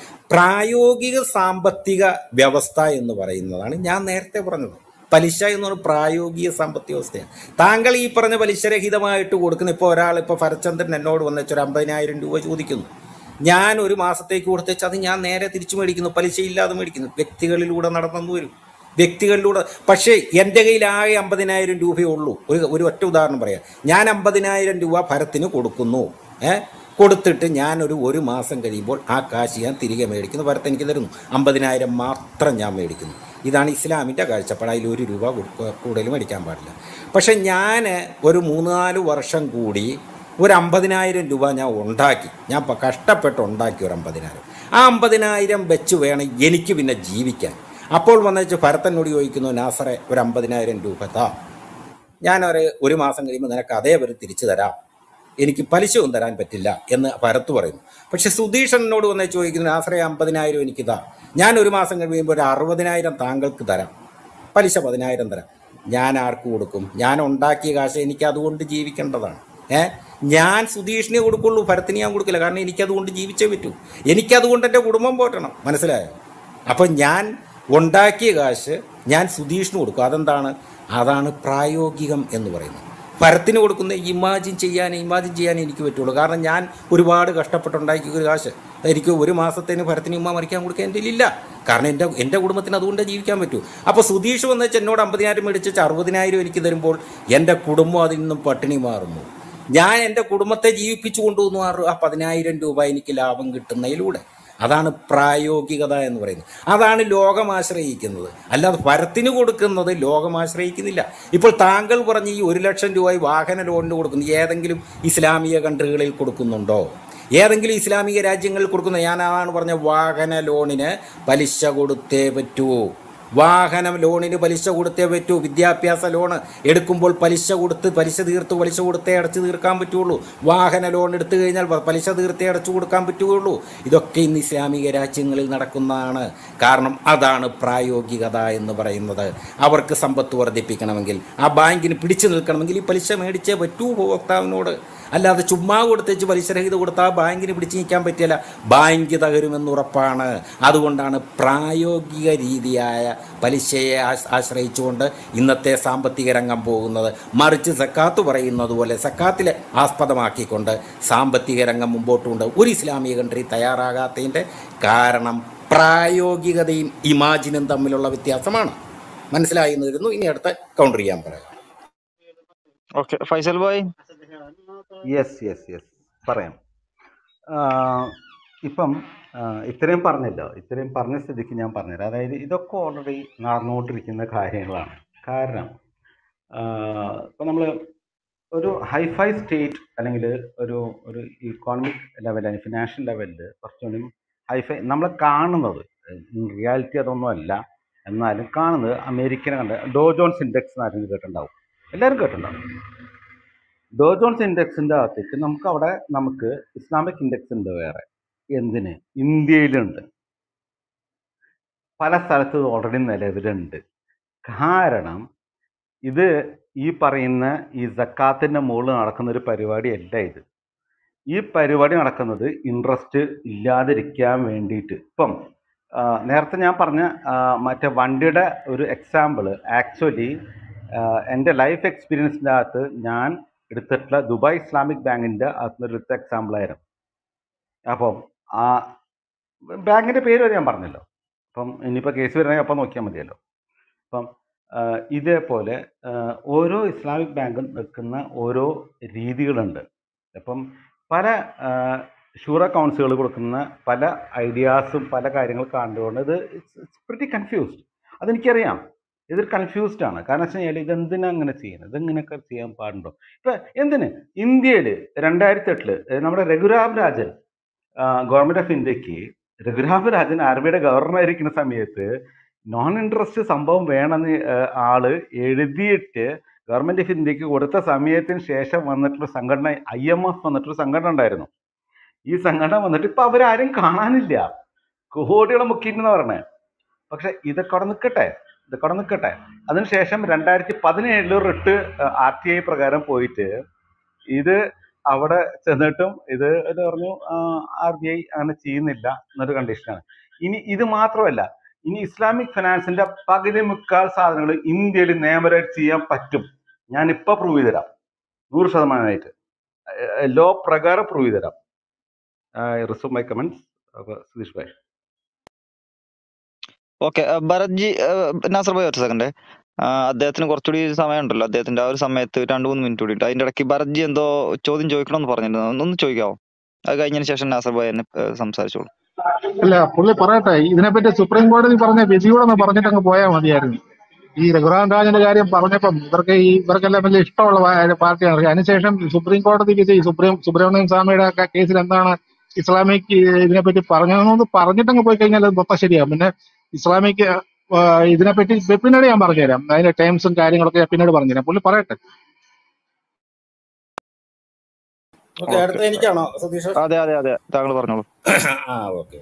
പ്രായോഗിക സാമ്പത്തിക വ്യവസ്ഥ എന്ന് പറയുന്നതാണ് ഞാൻ നേരത്തെ പറഞ്ഞത് പലിശ എന്ന് പറഞ്ഞ പ്രായോഗിക സാമ്പത്തിക വ്യവസ്ഥയാണ് താങ്കൾ ഈ പറഞ്ഞ പലിശരഹിതമായിട്ട് കൊടുക്കുന്ന ഇപ്പോൾ ഒരാൾ ഇപ്പോൾ ഭരചന്ദ്രൻ എന്നോട് വന്നേച്ച് ഒരു അമ്പതിനായിരം രൂപ ചോദിക്കുന്നു ഞാൻ ഒരു മാസത്തേക്ക് കൊടുത്തേച്ച് അത് ഞാൻ നേരെ തിരിച്ചു മേടിക്കുന്നു പലിശ ഇല്ലാതെ മേടിക്കുന്നു വ്യക്തികളിലൂടെ നടന്നു വരും വ്യക്തികളിലൂടെ പക്ഷേ എൻ്റെ കയ്യിൽ ആകെ അമ്പതിനായിരം രൂപയേ ഉള്ളൂ ഒരു ഒരു ഒറ്റ ഉദാഹരണം പറയാം ഞാൻ അമ്പതിനായിരം രൂപ ഭരത്തിന് കൊടുക്കുന്നു ഏ കൊടുത്തിട്ട് ഞാനൊരു ഒരു മാസം കഴിയുമ്പോൾ ആ കാശ് ഞാൻ തിരികെ മേടിക്കുന്നു ഭരത്ത് എനിക്ക് തരുന്നു അമ്പതിനായിരം മാത്രം ഞാൻ മേടിക്കുന്നു ഇതാണ് ഇസ്ലാമിൻ്റെ കാഴ്ചപ്പാട് അതിൽ ഒരു രൂപ കൊടുക്ക- കൂടുതൽ മേടിക്കാൻ പാടില്ല പക്ഷെ ഞാൻ ഒരു മൂന്ന് നാല് വർഷം കൂടി ഒരു അമ്പതിനായിരം രൂപ ഞാൻ ഉണ്ടാക്കി ഞാൻ പ- കഷ്ടപ്പെട്ട് ഉണ്ടാക്കി ഒരു അമ്പതിനായിരം ആ അമ്പതിനായിരം വെച്ച് വേണം എനിക്ക് പിന്നെ ജീവിക്കാൻ അപ്പോൾ വന്നേച്ച് ഭരതനോട് ചോദിക്കുന്നു നാസറെ ഒരു അമ്പതിനായിരം രൂപ താ ഞാൻ ഒരു ഒരു മാസം കഴിയുമ്പോൾ നിനക്ക് അതേപോലെ തിരിച്ചു തരാം എനിക്ക് പലിശയൊന്നും തരാൻ പറ്റില്ല എന്ന് ഭരത്ത് പറയുന്നു പക്ഷെ സുധീഷനോട് വന്ന് ചോദിക്കുന്നു നാസറെ അമ്പതിനായിരം എനിക്ക് താ ഞാൻ ഒരു മാസം കഴിയുമ്പോൾ ഒരു അറുപതിനായിരം താങ്കൾക്ക് തരാം പലിശ പതിനായിരം തരാം ഞാൻ ആർക്ക് കൊടുക്കും ഞാൻ ഉണ്ടാക്കിയ കാശ് എനിക്ക് അതുകൊണ്ട് ജീവിക്കേണ്ടതാണ് ഏ ഞാൻ സുധീഷിനെ കൊടുക്കുള്ളൂ ഭരത്തിന് ഞാൻ കൊടുക്കില്ല കാരണം എനിക്കതുകൊണ്ട് ജീവിച്ചേ പറ്റൂ എനിക്കതുകൊണ്ട് എൻ്റെ കുടുംബം പോറ്റണം മനസ്സിലായോ അപ്പം ഞാൻ ഉണ്ടാക്കിയ കാശ് ഞാൻ സുധീഷിന് കൊടുക്കും അതെന്താണ് അതാണ് പ്രായോഗികം എന്ന് പറയുന്നത് ഭരത്തിന് കൊടുക്കുന്ന ഇമാജിൻ ചെയ്യാൻ ഇമാജിൻ ചെയ്യാൻ എനിക്ക് പറ്റുള്ളൂ കാരണം ഞാൻ ഒരുപാട് കഷ്ടപ്പെട്ടുണ്ടാക്കിയ ഒരു കാശ് എനിക്ക് ഒരു മാസത്തേന് ഭരത്തിന് ഉമ്മ മറിക്കാൻ കൊടുക്കാൻ എൻ്റെ ഇല്ല കാരണം എൻ്റെ എൻ്റെ കുടുംബത്തിന് അതുകൊണ്ട് ജീവിക്കാൻ പറ്റൂ അപ്പോൾ സുധീഷ് വന്ന് വെച്ച് എന്നോട് അമ്പതിനായിരം മേടിച്ച് അറുപതിനായിരം എനിക്ക് തരുമ്പോൾ എൻ്റെ കുടുംബം അതിൽ നിന്നും പട്ടിണി മാറുന്നു ഞാൻ എൻ്റെ കുടുംബത്തെ ജീവിപ്പിച്ചു കൊണ്ടുവന്നു ആ റു- ആ പതിനായിരം രൂപ എനിക്ക് ലാഭം കിട്ടുന്നതിലൂടെ അതാണ് പ്രായോഗികത എന്ന് പറയുന്നത് അതാണ് ലോകം ആശ്രയിക്കുന്നത് അല്ലാതെ ഭരത്തിന് കൊടുക്കുന്നത് ലോകം ആശ്രയിക്കുന്നില്ല ഇപ്പോൾ താങ്കൾ പറഞ്ഞ ഈ ഒരു ലക്ഷം രൂപ വാഹന ലോണിന് കൊടുക്കുന്നു ഏതെങ്കിലും ഇസ്ലാമിക കൺട്രികളിൽ കൊടുക്കുന്നുണ്ടോ ഏതെങ്കിലും ഇസ്ലാമിക രാജ്യങ്ങളിൽ കൊടുക്കുന്ന ഞാൻ അതാണ് പറഞ്ഞ വാഹന ലോണിന് പലിശ കൊടുത്തേ പറ്റൂ വാഹനം ലോണിന് പലിശ കൊടുത്തേ പറ്റൂ വിദ്യാഭ്യാസ ലോണ് എടുക്കുമ്പോൾ പലിശ കൊടുത്ത് പലിശ തീർത്ത് പലിശ കൊടുത്തേ അടച്ചു തീർക്കാൻ പറ്റുള്ളൂ വാഹന ലോൺ എടുത്തു കഴിഞ്ഞാൽ പ- പലിശ തീർത്തേ അടച്ചു കൊടുക്കാൻ പറ്റുകയുള്ളൂ ഇതൊക്കെ ഇന്ന് ഇസ്ലാമിക രാജ്യങ്ങളിൽ നടക്കുന്നതാണ് കാരണം അതാണ് പ്രായോഗികത എന്ന് പറയുന്നത് അവർക്ക് സമ്പത്ത് വർദ്ധിപ്പിക്കണമെങ്കിൽ ആ ബാങ്കിന് പിടിച്ചു നിൽക്കണമെങ്കിൽ ഈ പലിശ മേടിച്ചേ പറ്റൂ ഉപഭോക്താവിനോട് അല്ലാതെ ചുമ്മാ കൊടുത്തേച്ച് പലിശരഹിത കൊടുത്താൽ ബാങ്കിന് പിടിച്ചു നിൽക്കാൻ പറ്റില്ല ബാങ്ക് തകരുമെന്ന് ഉറപ്പാണ് അതുകൊണ്ടാണ് പ്രായോഗിക രീതിയായ പലിശയെ ആശ്- ആശ്രയിച്ചുകൊണ്ട് ഇന്നത്തെ സാമ്പത്തിക രംഗം പോകുന്നത് മറിച്ച് സക്കാത്ത് പറയുന്നത് പോലെ സക്കാത്തിലെ ആസ്പദമാക്കിക്കൊണ്ട് സാമ്പത്തിക രംഗം മുമ്പോട്ട് കൊണ്ട് ഒരു ഇസ്ലാമിക കൺട്രി തയ്യാറാകാത്തതിൻ്റെ കാരണം പ്രായോഗികതയും ഇമാജിനും തമ്മിലുള്ള വ്യത്യാസമാണ് മനസ്സിലായി എന്ന് വരുന്നു ഇനി അടുത്ത കൗണ്ടർ ചെയ്യാൻ പറയാം okay Faisal bhai yes yes yes പറയാം ആഹ് ഇപ്പം ആഹ് ഇത്രയും പറഞ്ഞല്ലോ ഇത്രയും പറഞ്ഞ സ്ഥിതിക്ക് ഞാൻ പറഞ്ഞുതരാം അതായത് ഇതൊക്കെ ഓൾറെഡി നടന്നുകൊണ്ടിരിക്കുന്ന കാര്യങ്ങളാണ് കാരണം ആഹ് ഇപ്പം നമ്മൾ ഒരു ഹൈഫൈ സ്റ്റേറ്റ് അല്ലെങ്കിൽ ഒരു ഒരു ഇക്കോണമിക് ലെവൽ അല്ലെങ്കിൽ ഫിനാൻഷ്യൽ ലെവലിൽ കുറച്ചുകൂടി ഹൈഫൈ നമ്മൾ കാണുന്നത് റിയാലിറ്റി അതൊന്നും അല്ല എന്നാലും കാണുന്നത് അമേരിക്കനെ കണ്ട് ഡോ ജോൺസ് ഇൻഡെക്സ് ആരെങ്കിലും കേട്ടിട്ടുണ്ടാവും എല്ലാവരും കേട്ടിട്ടുണ്ടാവും ഡോ ജോൺസ് ഇൻഡെക്സിൻ്റെ അകത്തേക്ക് നമുക്ക് അവിടെ നമുക്ക് ഇസ്ലാമിക് ഇൻഡെക്സ് ഉണ്ട് വേറെ എന്തിന് ഇന്ത്യയിലുണ്ട് പല സ്ഥലത്ത് ഇത് ഓൾറെഡി നിലവിലുണ്ട് കാരണം ഇത് ഈ പറയുന്ന ഈ സക്കാത്തിൻ്റെ മുകളിൽ നടക്കുന്ന ഒരു പരിപാടിയല്ല ഇത് ഈ പരിപാടി നടക്കുന്നത് ഇൻട്രസ്റ്റ് ഇല്ലാതിരിക്കാൻ വേണ്ടിയിട്ട് ഇപ്പം ആ, നേരത്തെ ഞാൻ പറഞ്ഞ ആ, മറ്റേ വണ്ടിയുടെ ഒരു എക്സാമ്പിൾ ആക്ച്വലി എൻ്റെ ലൈഫ് എക്സ്പീരിയൻസിൻ്റെ അകത്ത് ഞാൻ എടുത്തിട്ടുള്ള ദുബായ് ഇസ്ലാമിക് ബാങ്കിൻ്റെ അകത്തുനിന്ന് എടുത്ത എക്സാമ്പിളായിരുന്നു അപ്പം ആ ബാങ്കിൻ്റെ പേര് വരെ ഞാൻ പറഞ്ഞല്ലോ അപ്പം ഇനിയിപ്പോൾ കേസ് വരണമെങ്കിൽ അപ്പം നോക്കിയാൽ മതിയല്ലോ അപ്പം ആ, ഇതേപോലെ ആ, ഓരോ ഇസ്ലാമിക് ബാങ്കും നിൽക്കുന്ന ഓരോ രീതികളുണ്ട് അപ്പം പല ആ, ഷൂറ കൗൺസിലുകൾ കൊടുക്കുന്ന പല ഐഡിയാസും പല കാര്യങ്ങൾ കണ്ടുകൊണ്ട് ഇത് ഇറ്റ്സ് പ്രിറ്റി കൺഫ്യൂസ്ഡ് അതെനിക്കറിയാം ഇതൊരു കൺഫ്യൂസ്ഡ് ആണ് കാരണം വെച്ച് കഴിഞ്ഞാൽ ഇതെന്തിനാ അങ്ങനെ ചെയ്യുന്നത് ഇതെങ്ങനെയൊക്കെ ചെയ്യാൻ പാടുണ്ടോ ഇപ്പം എന്തിന് ഇന്ത്യയിൽ രണ്ടായിരത്തി എട്ടില് നമ്മുടെ രഘുരാം രാജൻ ഗവൺമെൻറ് ഓഫ് ഇന്ത്യക്ക് രഘുരാം രാജൻ ആർ ബിയുടെ ഗവർണറായിരിക്കുന്ന സമയത്ത് നോൺ ഇൻട്രസ്റ്റ് സംഭവം വേണമെന്ന് ആ, ആള് എഴുതിയിട്ട് ഗവൺമെൻറ് ഓഫ് ഇന്ത്യക്ക് കൊടുത്ത സമയത്തിന് ശേഷം വന്നിട്ടുള്ള സംഘടന ഐ എം എഫ് വന്നിട്ടൊരു സംഘടന ഉണ്ടായിരുന്നു ഈ സംഘടന വന്നിട്ട് ഇപ്പൊ അവരാരും കാണാനില്ല കോടികളെ മുക്കിയിട്ടെന്ന് പറഞ്ഞേ പക്ഷെ ഇതൊക്കെ അവിടെ നിൽക്കട്ടെ ഇതൊക്കെ അവിടെ നിൽക്കട്ടെ അതിനുശേഷം രണ്ടായിരത്തി പതിനേഴില് റിട്ട് ആർ ടി ഐ പ്രകാരം പോയിട്ട് ഇത് അവിടെ ചെന്നിട്ടും ഇത് എന്ന് പറഞ്ഞു ആർ ബി ഐ അങ്ങനെ ചെയ്യുന്നില്ല എന്നൊരു കണ്ടീഷനാണ് ഇനി ഇത് മാത്രമല്ല ഇനി ഇസ്ലാമിക് ഫിനാൻസിന്റെ പകുതി മുക്കാൽ സാധനങ്ങൾ ഇന്ത്യയിൽ നിയമപരമായിട്ട് ചെയ്യാൻ പറ്റും ഞാൻ ഇപ്പൊ പ്രൂവ് ചെയ്ത് തരാം നൂറ് ശതമാനമായിട്ട് ലോ പ്രകാരം പ്രൂവ് ചെയ്ത് തരാം resume my comments Sudheesh bhai okay Bharatji ഏഹ്, നാസർ ഭായി ഒരു സെക്കൻഡ് അദ്ദേഹത്തിന് കുറച്ചുകൂടി സമയം ഉണ്ടല്ലോ അദ്ദേഹത്തിന്റെ ആ ഒരു സമയത്ത് രണ്ട് മൂന്ന് മിനിറ്റ് കൂടി ഉണ്ട് അതിന്റെ ഇടയ്ക്ക് ഭരത്ജി എന്തോ ചോദ്യം ചോദിക്കണമെന്ന് പറഞ്ഞിരുന്നു ഒന്ന് ഒന്ന് ചോദിക്കാവോ അത് കഴിഞ്ഞതിന് ശേഷം നാസർ ഭായി എന്നെ ഏഹ്, സംസാരിച്ചോളൂ അല്ല പുള്ളി പറയട്ടെ ഇതിനെപ്പറ്റി സുപ്രീം കോടതി പറഞ്ഞ വിധിയോടെ ഒന്ന് പറഞ്ഞിട്ട് അങ്ങ് പോയാൽ മതിയായിരുന്നു ഈ രഘുറാം രാജന്റെ കാര്യം പറഞ്ഞപ്പം ഇവർക്ക് ഈ ഇവർക്കെല്ലാം വലിയ ഇഷ്ടമുള്ള പാ- പാർട്ടിയാണ് അതിനുശേഷം സുപ്രീം കോടതി വിധി സുപ്രീം സുബ്രഹ്മണ്യൻ സ്വാമിയുടെ ഒക്കെ കേസിൽ എന്താണ് ഇസ്ലാമിക് ഇതിനെപ്പറ്റി പറഞ്ഞതെന്ന് പറഞ്ഞിട്ടങ്ങ് പോയി കഴിഞ്ഞാൽ അത് മൊത്തം ശരിയാകും പിന്നെ ഇസ്ലാമിക് ആ, ഇതിനെപ്പറ്റി പിന്നീട് ഞാൻ പറഞ്ഞുതരാം അതിന്റെ ടേംസും കാര്യങ്ങളൊക്കെ ഞാൻ പിന്നീട് പറഞ്ഞുതരാം പുള്ളി പറയട്ടെ ഓക്കെ അടുത്ത എനിക്കാണോ സതീഷ് അതെ അതെ അതെ താങ്കൾ പറഞ്ഞോളൂ ആ ഓക്കെ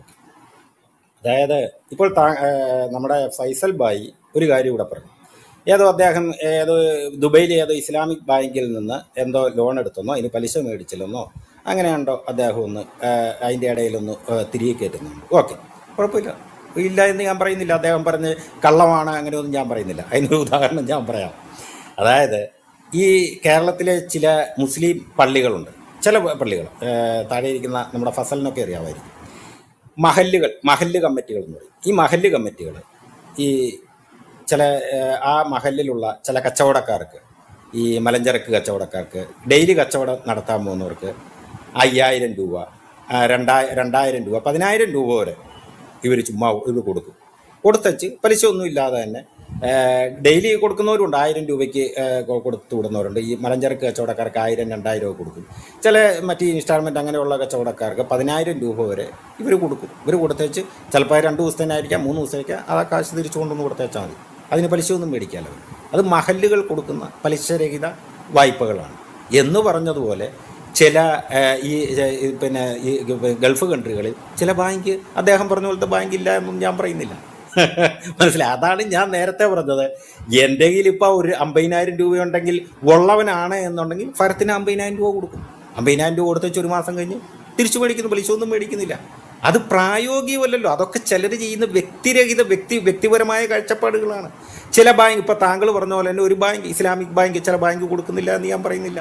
അതായത് ഇപ്പോൾ താ- ഏഹ് നമ്മുടെ ഫൈസൽ ബായി ഒരു കാര്യം ഇവിടെ പറഞ്ഞു ഏതോ അദ്ദേഹം ഏതോ ദുബൈയിൽ ഏതോ ഇസ്ലാമിക് ബാങ്കിൽ നിന്ന് എന്തോ ലോൺ എടുത്തെന്നോ അതിന് പലിശ മേടിച്ചില്ലെന്നോ അങ്ങനെയുണ്ടോ അദ്ദേഹം ഒന്ന് ഏഹ് അതിൻ്റെ ഇടയിലൊന്ന് ഏഹ് തിരികെ കയറ്റുന്നുണ്ട് ഓക്കെ കുഴപ്പമില്ല ഇല്ല എന്ന് ഞാൻ പറയുന്നില്ല അദ്ദേഹം പറഞ്ഞ് കള്ളമാണ് അങ്ങനെയൊന്നും ഞാൻ പറയുന്നില്ല അതിനൊരു ഉദാഹരണം ഞാൻ പറയാം അതായത് ഈ കേരളത്തിലെ ചില മുസ്ലിം പള്ളികളുണ്ട് ചില പള്ളികൾ ഏഹ് താഴെ ഇരിക്കുന്ന നമ്മുടെ ഫസലിനൊക്കെ അറിയാമായിരിക്കും മഹല്ലുകൾ മഹല്ല് കമ്മിറ്റികൾ എന്ന് പറയും ഈ മഹല്ല് കമ്മിറ്റികൾ ഈ ചില ഏഹ്, ആ മഹല്ലിലുള്ള ചില കച്ചവടക്കാർക്ക് ഈ മലഞ്ചരക്ക് കച്ചവടക്കാർക്ക് ഡെയിലി കച്ചവടം നടത്താൻ പോകുന്നവർക്ക് അയ്യായിരം രൂപ ആ, രണ്ടായി രണ്ടായിരം രൂപ പതിനായിരം രൂപ വരെ ഇവർ ചുമ്മാ ഇവർ കൊടുക്കും കൊടുത്തച്ച് പലിശ ഒന്നും ഇല്ലാതെ തന്നെ ഡെയിലി കൊടുക്കുന്നവരുണ്ട് ആയിരം രൂപയ്ക്ക് ഏഹ്, കൊ- കൊടുത്തു വിടുന്നവരുണ്ട് ഈ മലഞ്ചരക്ക് കച്ചവടക്കാർക്ക് ആയിരം രണ്ടായിരം ഒക്കെ കൊടുക്കും ചില മറ്റ് ഇൻസ്റ്റാൾമെൻറ്റ് അങ്ങനെയുള്ള കച്ചവടക്കാർക്ക് പതിനായിരം രൂപ വരെ ഇവർ കൊടുക്കും ഇവർ കൊടുത്തേച്ച് ചിലപ്പോൾ രണ്ട് ദിവസത്തേനായിരിക്കാം മൂന്ന് ദിവസത്തേക്ക് ആ കാശ് തിരിച്ചു കൊണ്ടുവന്ന് കൊടുത്തേച്ചാൽ മതി അതിന് പലിശയൊന്നും മേടിക്കാമല്ലോ അത് മഹല്ലുകൾ കൊടുക്കുന്ന പലിശരഹിത വായ്പകളാണ് എന്ന് പറഞ്ഞതുപോലെ ചില ഏഹ്, ഈ ഏഹ്, ഈ പിന്നെ ഈ ഗൾഫ് കൺട്രികളിൽ ചില ബാങ്ക് അദ്ദേഹം പറഞ്ഞ പോലത്തെ ബാങ്ക് ഇല്ല എന്നും ഞാൻ പറയുന്നില്ല മനസ്സിലായി അതാണ് ഞാൻ നേരത്തെ പറഞ്ഞത് എൻ്റെ കയ്യിൽ ഇപ്പോൾ ഒരു അമ്പതിനായിരം രൂപയുണ്ടെങ്കിൽ ഉള്ളവനാണ് എന്നുണ്ടെങ്കിൽ ഫരത്തിന് അമ്പതിനായിരം രൂപ കൊടുക്കും അമ്പതിനായിരം രൂപ കൊടുത്തേച്ച് ഒരു മാസം കഴിഞ്ഞ് തിരിച്ചു മേടിക്കുന്നു പലിശ ഒന്നും മേടിക്കുന്നില്ല അത് പ്രായോഗികമല്ലല്ലോ അതൊക്കെ ചിലർ ചെയ്യുന്ന വ്യക്തിരഹിത വ്യക്തി വ്യക്തിപരമായ കാഴ്ചപ്പാടുകളാണ് ചില ബാങ്ക് ഇപ്പൊ താങ്കൾ പറഞ്ഞ പോലെ തന്നെ ഒരു ബാങ്ക് ഇസ്ലാമിക് ബാങ്ക് ചില ബാങ്ക് കൊടുക്കുന്നില്ല എന്ന് ഞാൻ പറയുന്നില്ല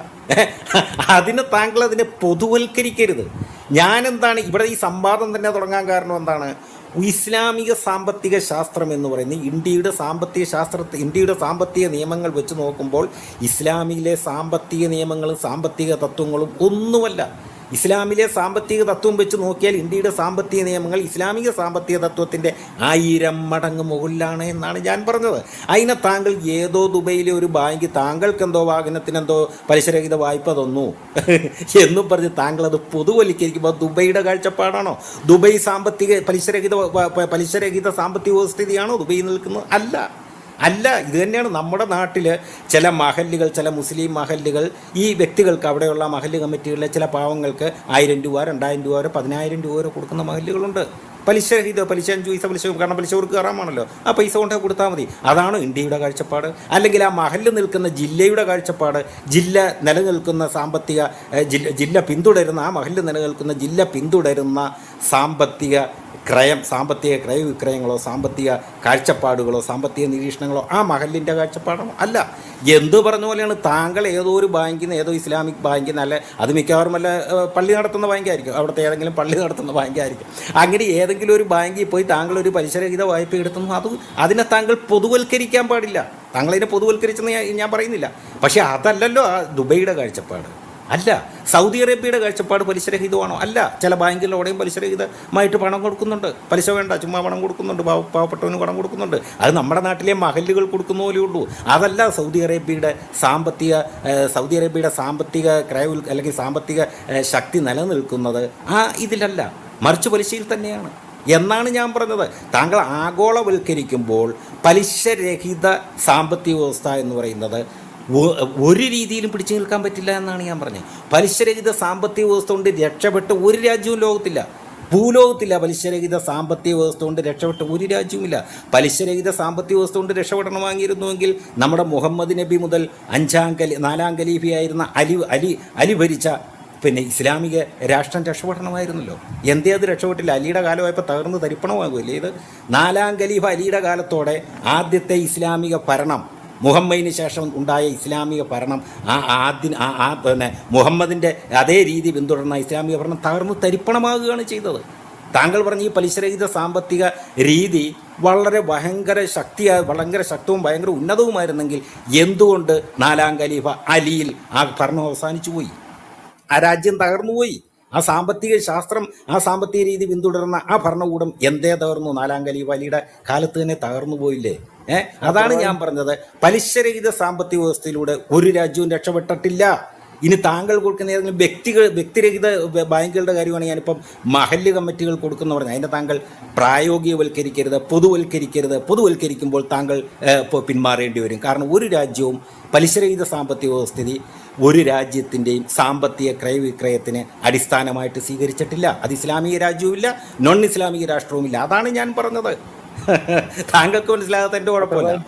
അതിന് താങ്കൾ അതിനെ പൊതുവൽക്കരിക്കരുത് ഞാൻ എന്താണ് ഇവിടെ ഈ സംവാദം തന്നെ തുടങ്ങാൻ കാരണം എന്താണ് ഇസ്ലാമിക സാമ്പത്തിക ശാസ്ത്രം എന്ന് പറയുന്നത് ഇന്ത്യയുടെ സാമ്പത്തിക ശാസ്ത്ര ഇന്ത്യയുടെ സാമ്പത്തിക നിയമങ്ങൾ വെച്ച് നോക്കുമ്പോൾ ഇസ്ലാമിലെ സാമ്പത്തിക നിയമങ്ങളും സാമ്പത്തിക തത്വങ്ങളും ഒന്നുമല്ല ഇസ്ലാമിലെ സാമ്പത്തിക തത്വം വെച്ച് നോക്കിയാൽ ഇന്ത്യയുടെ സാമ്പത്തിക നിയമങ്ങൾ ഇസ്ലാമിക സാമ്പത്തിക തത്വത്തിൻ്റെ ആയിരം മടങ്ങ് മുകളിലാണ് എന്നാണ് ഞാൻ പറഞ്ഞത് അതിനെ താങ്കൾ ഏതോ ദുബൈയിലെ ഒരു ബാങ്ക് താങ്കൾക്ക് എന്തോ വാഹനത്തിനെന്തോ പലിശരഹിത വായ്പ തന്നു എന്നും പറഞ്ഞ് താങ്കൾ അത് പൊതുവലിക്കരിക്കുമ്പോൾ ദുബൈയുടെ കാഴ്ചപ്പാടാണോ ദുബൈ സാമ്പത്തിക പലിശരഹിത വ- വ- പലിശരഹിത സാമ്പത്തിക വ്യവസ്ഥിതിയാണോ ദുബൈ നിൽക്കുന്നത് അല്ല അല്ല ഇത് തന്നെയാണ് നമ്മുടെ നാട്ടിൽ ചില മഹല്ലുകൾ ചില മുസ്ലിം മഹല്ലുകൾ ഈ വ്യക്തികൾക്ക് അവിടെയുള്ള മഹല്ല് കമ്മിറ്റികളിലെ ചില പാവങ്ങൾക്ക് ആയിരം രൂപ രണ്ടായിരം രൂപ വരെ പതിനായിരം രൂപ വരെ കൊടുക്കുന്ന മഹല്ലുകളുണ്ട് പലിശ ഇത് പലിശ അഞ്ച് പൈസ പലിശ കാരണം പലിശ കൊടുക്കുക ഹറാമാണല്ലോ ആ പൈസ കൊണ്ട് കൊടുത്താൽ മതി അതാണോ ഇന്ത്യയുടെ കാഴ്ചപ്പാട് അല്ലെങ്കിൽ ആ മഹല്ല് നിൽക്കുന്ന ജില്ലയുടെ കാഴ്ചപ്പാട് ജില്ല നിലനിൽക്കുന്ന സാമ്പത്തിക ഏഹ്, ജില്ല ജില്ല പിന്തുടരുന്ന ആ മഹല്ല് നിലനിൽക്കുന്ന ജില്ല പിന്തുടരുന്ന സാമ്പത്തിക ക്രയം സാമ്പത്തിക ക്രയവിക്രയങ്ങളോ സാമ്പത്തിക കാഴ്ചപ്പാടുകളോ സാമ്പത്തിക നിരീക്ഷണങ്ങളോ ആ മഹലിൻ്റെ കാഴ്ചപ്പാടാണോ അല്ല എന്ത് പറഞ്ഞ പോലെയാണ് താങ്കൾ ഏതോ ഒരു ബാങ്കിൽ നിന്ന് ഏതോ ഇസ്ലാമിക് ബാങ്കിൽ നിന്ന് അല്ല അത് മിക്കവാറും വല്ല ഏഹ്, പള്ളി നടത്തുന്ന ബാങ്കായിരിക്കും അവിടുത്തെ ഏതെങ്കിലും പള്ളി നടത്തുന്ന ബാങ്കായിരിക്കും അങ്ങനെ ഏതെങ്കിലും ഒരു ബാങ്കിൽ പോയി താങ്കൾ ഒരു പലിശരഹിത വായ്പ എടുത്തുന്നു അത് അതിനെ താങ്കൾ പൊതുവൽക്കരിക്കാൻ പാടില്ല താങ്കൾ അതിനെ പൊതുവൽക്കരിച്ചെന്ന് ഞാൻ ഞാൻ പറയുന്നില്ല പക്ഷേ അതല്ലല്ലോ ആ ദുബൈയുടെ കാഴ്ചപ്പാട് അല്ല സൗദി അറേബ്യയുടെ കാഴ്ചപ്പാട് പലിശരഹിതമാണോ അല്ല ചില ബാങ്കുകളോടെയും പലിശരഹിതമായിട്ട് പണം കൊടുക്കുന്നുണ്ട് പലിശ വേണ്ട ചുമ്മാ പണം കൊടുക്കുന്നുണ്ട് പാവ പാവപ്പെട്ടവന് പണം കൊടുക്കുന്നുണ്ട് അത് നമ്മുടെ നാട്ടിലെ മഹല്ലുകൾ കൊടുക്കുന്ന പോലെ ഉള്ളൂ അതല്ല സൗദി അറേബ്യയുടെ സാമ്പത്തിക ഏഹ്, സൗദി അറേബ്യയുടെ സാമ്പത്തിക ക്രയ ഉൽ- അല്ലെങ്കിൽ സാമ്പത്തിക ഏഹ്, ശക്തി നിലനിൽക്കുന്നത് ആ ഇതിലല്ല മറിച്ച് പലിശയിൽ തന്നെയാണ് എന്നാണ് ഞാൻ പറഞ്ഞത് താങ്കൾ ആഗോളവൽക്കരിക്കുമ്പോൾ പലിശരഹിത സാമ്പത്തിക വ്യവസ്ഥ എന്ന് പറയുന്നത് ഒ- ഒരു രീതിയിലും പിടിച്ചു നിൽക്കാൻ പറ്റില്ല എന്നാണ് ഞാൻ പറഞ്ഞത് പലിശരഹിത സാമ്പത്തിക വ്യവസ്ഥ കൊണ്ട് രക്ഷപ്പെട്ട് ഒരു രാജ്യവും ലോകത്തില്ല ഭൂലോകത്തില്ല പലിശരഹിത സാമ്പത്തിക വ്യവസ്ഥ കൊണ്ട് രക്ഷപ്പെട്ട ഒരു രാജ്യവുമില്ല പലിശരഹിത സാമ്പത്തിക വ്യവസ്ഥ കൊണ്ട് രക്ഷപ്പെടണമായിരുന്നുവെങ്കിൽ നമ്മുടെ മുഹമ്മദ് നബി മുതൽ അഞ്ചാം കലി നാലാം ഖലീഫയായിരുന്ന അലി അലി അലി ഭരിച്ച പിന്നെ ഇസ്ലാമിക രാഷ്ട്രം രക്ഷപ്പെടണമായിരുന്നല്ലോ എന്തേ അത് രക്ഷപ്പെട്ടില്ല അലിയുടെ കാലമായപ്പോൾ തകർന്ന് തരിപ്പണമാകുമല്ലേ ഇത് നാലാം ഖലീഫ അലിയുടെ കാലത്തോടെ ആദ്യത്തെ ഇസ്ലാമിക ഭരണം മുഹമ്മദിന് ശേഷം ഉണ്ടായ ഇസ്ലാമിക ഭരണം ആ ആദ്യ ആ ആ പിന്നെ മുഹമ്മദിൻ്റെ അതേ രീതി പിന്തുടർന്ന ഇസ്ലാമിക ഭരണം തകർന്ന് തരിപ്പണമാകുകയാണ് ചെയ്തത് താങ്കൾ പറഞ്ഞ ഈ പലിശരഹിത സാമ്പത്തിക രീതി വളരെ ഭയങ്കര ശക്തിയായ ഭയങ്കര ശക്തവും ഭയങ്കര ഉന്നതവുമായിരുന്നെങ്കിൽ എന്തുകൊണ്ട് നാലാം ഖലീഫ അലിയിൽ ആ ഭരണം അവസാനിച്ചു പോയി ആ രാജ്യം തകർന്നുപോയി ആ സാമ്പത്തിക ശാസ്ത്രം ആ സാമ്പത്തിക രീതി പിന്തുടർന്ന ആ ഭരണകൂടം എന്തേ തകർന്നു നാലാം ഖലീഫ അലിയുടെ കാലത്ത് തന്നെ തകർന്നു പോയില്ലേ ഏഹ് അതാണ് ഞാൻ പറഞ്ഞത് പലിശരഹിത സാമ്പത്തിക വ്യവസ്ഥയിലൂടെ ഒരു രാജ്യവും രക്ഷപ്പെട്ടിട്ടില്ല ഇനി താങ്കൾ കൊടുക്കുന്ന ഏതെങ്കിലും വ്യക്തികൾ വ്യക്തിരഹിത ബ- ബാങ്കുകളുടെ കാര്യമാണ് ഞാനിപ്പം മഹല്ല് കമ്മിറ്റികൾ കൊടുക്കുന്ന പറഞ്ഞത് അതിനെ താങ്കൾ പ്രായോഗികവൽക്കരിക്കരുത് പൊതുവൽക്കരിക്കരുത് പൊതുവൽക്കരിക്കുമ്പോൾ താങ്കൾ ഏഹ്, ഇപ്പോൾ പിന്മാറേണ്ടി വരും കാരണം ഒരു രാജ്യവും പലിശരഹിത സാമ്പത്തിക വ്യവസ്ഥിതി ഒരു രാജ്യത്തിൻ്റെയും സാമ്പത്തിക ക്രയവിക്രയത്തിന് അടിസ്ഥാനമായിട്ട് സ്വീകരിച്ചിട്ടില്ല അത് ഇസ്ലാമിക രാജ്യവുമില്ല നോൺ ഇസ്ലാമിക രാഷ്ട്രവുമില്ല അതാണ് ഞാൻ പറഞ്ഞത് താങ്കൾക്ക് മനസ്സിലാകാത്ത എൻ്റെ കുഴപ്പമില്ല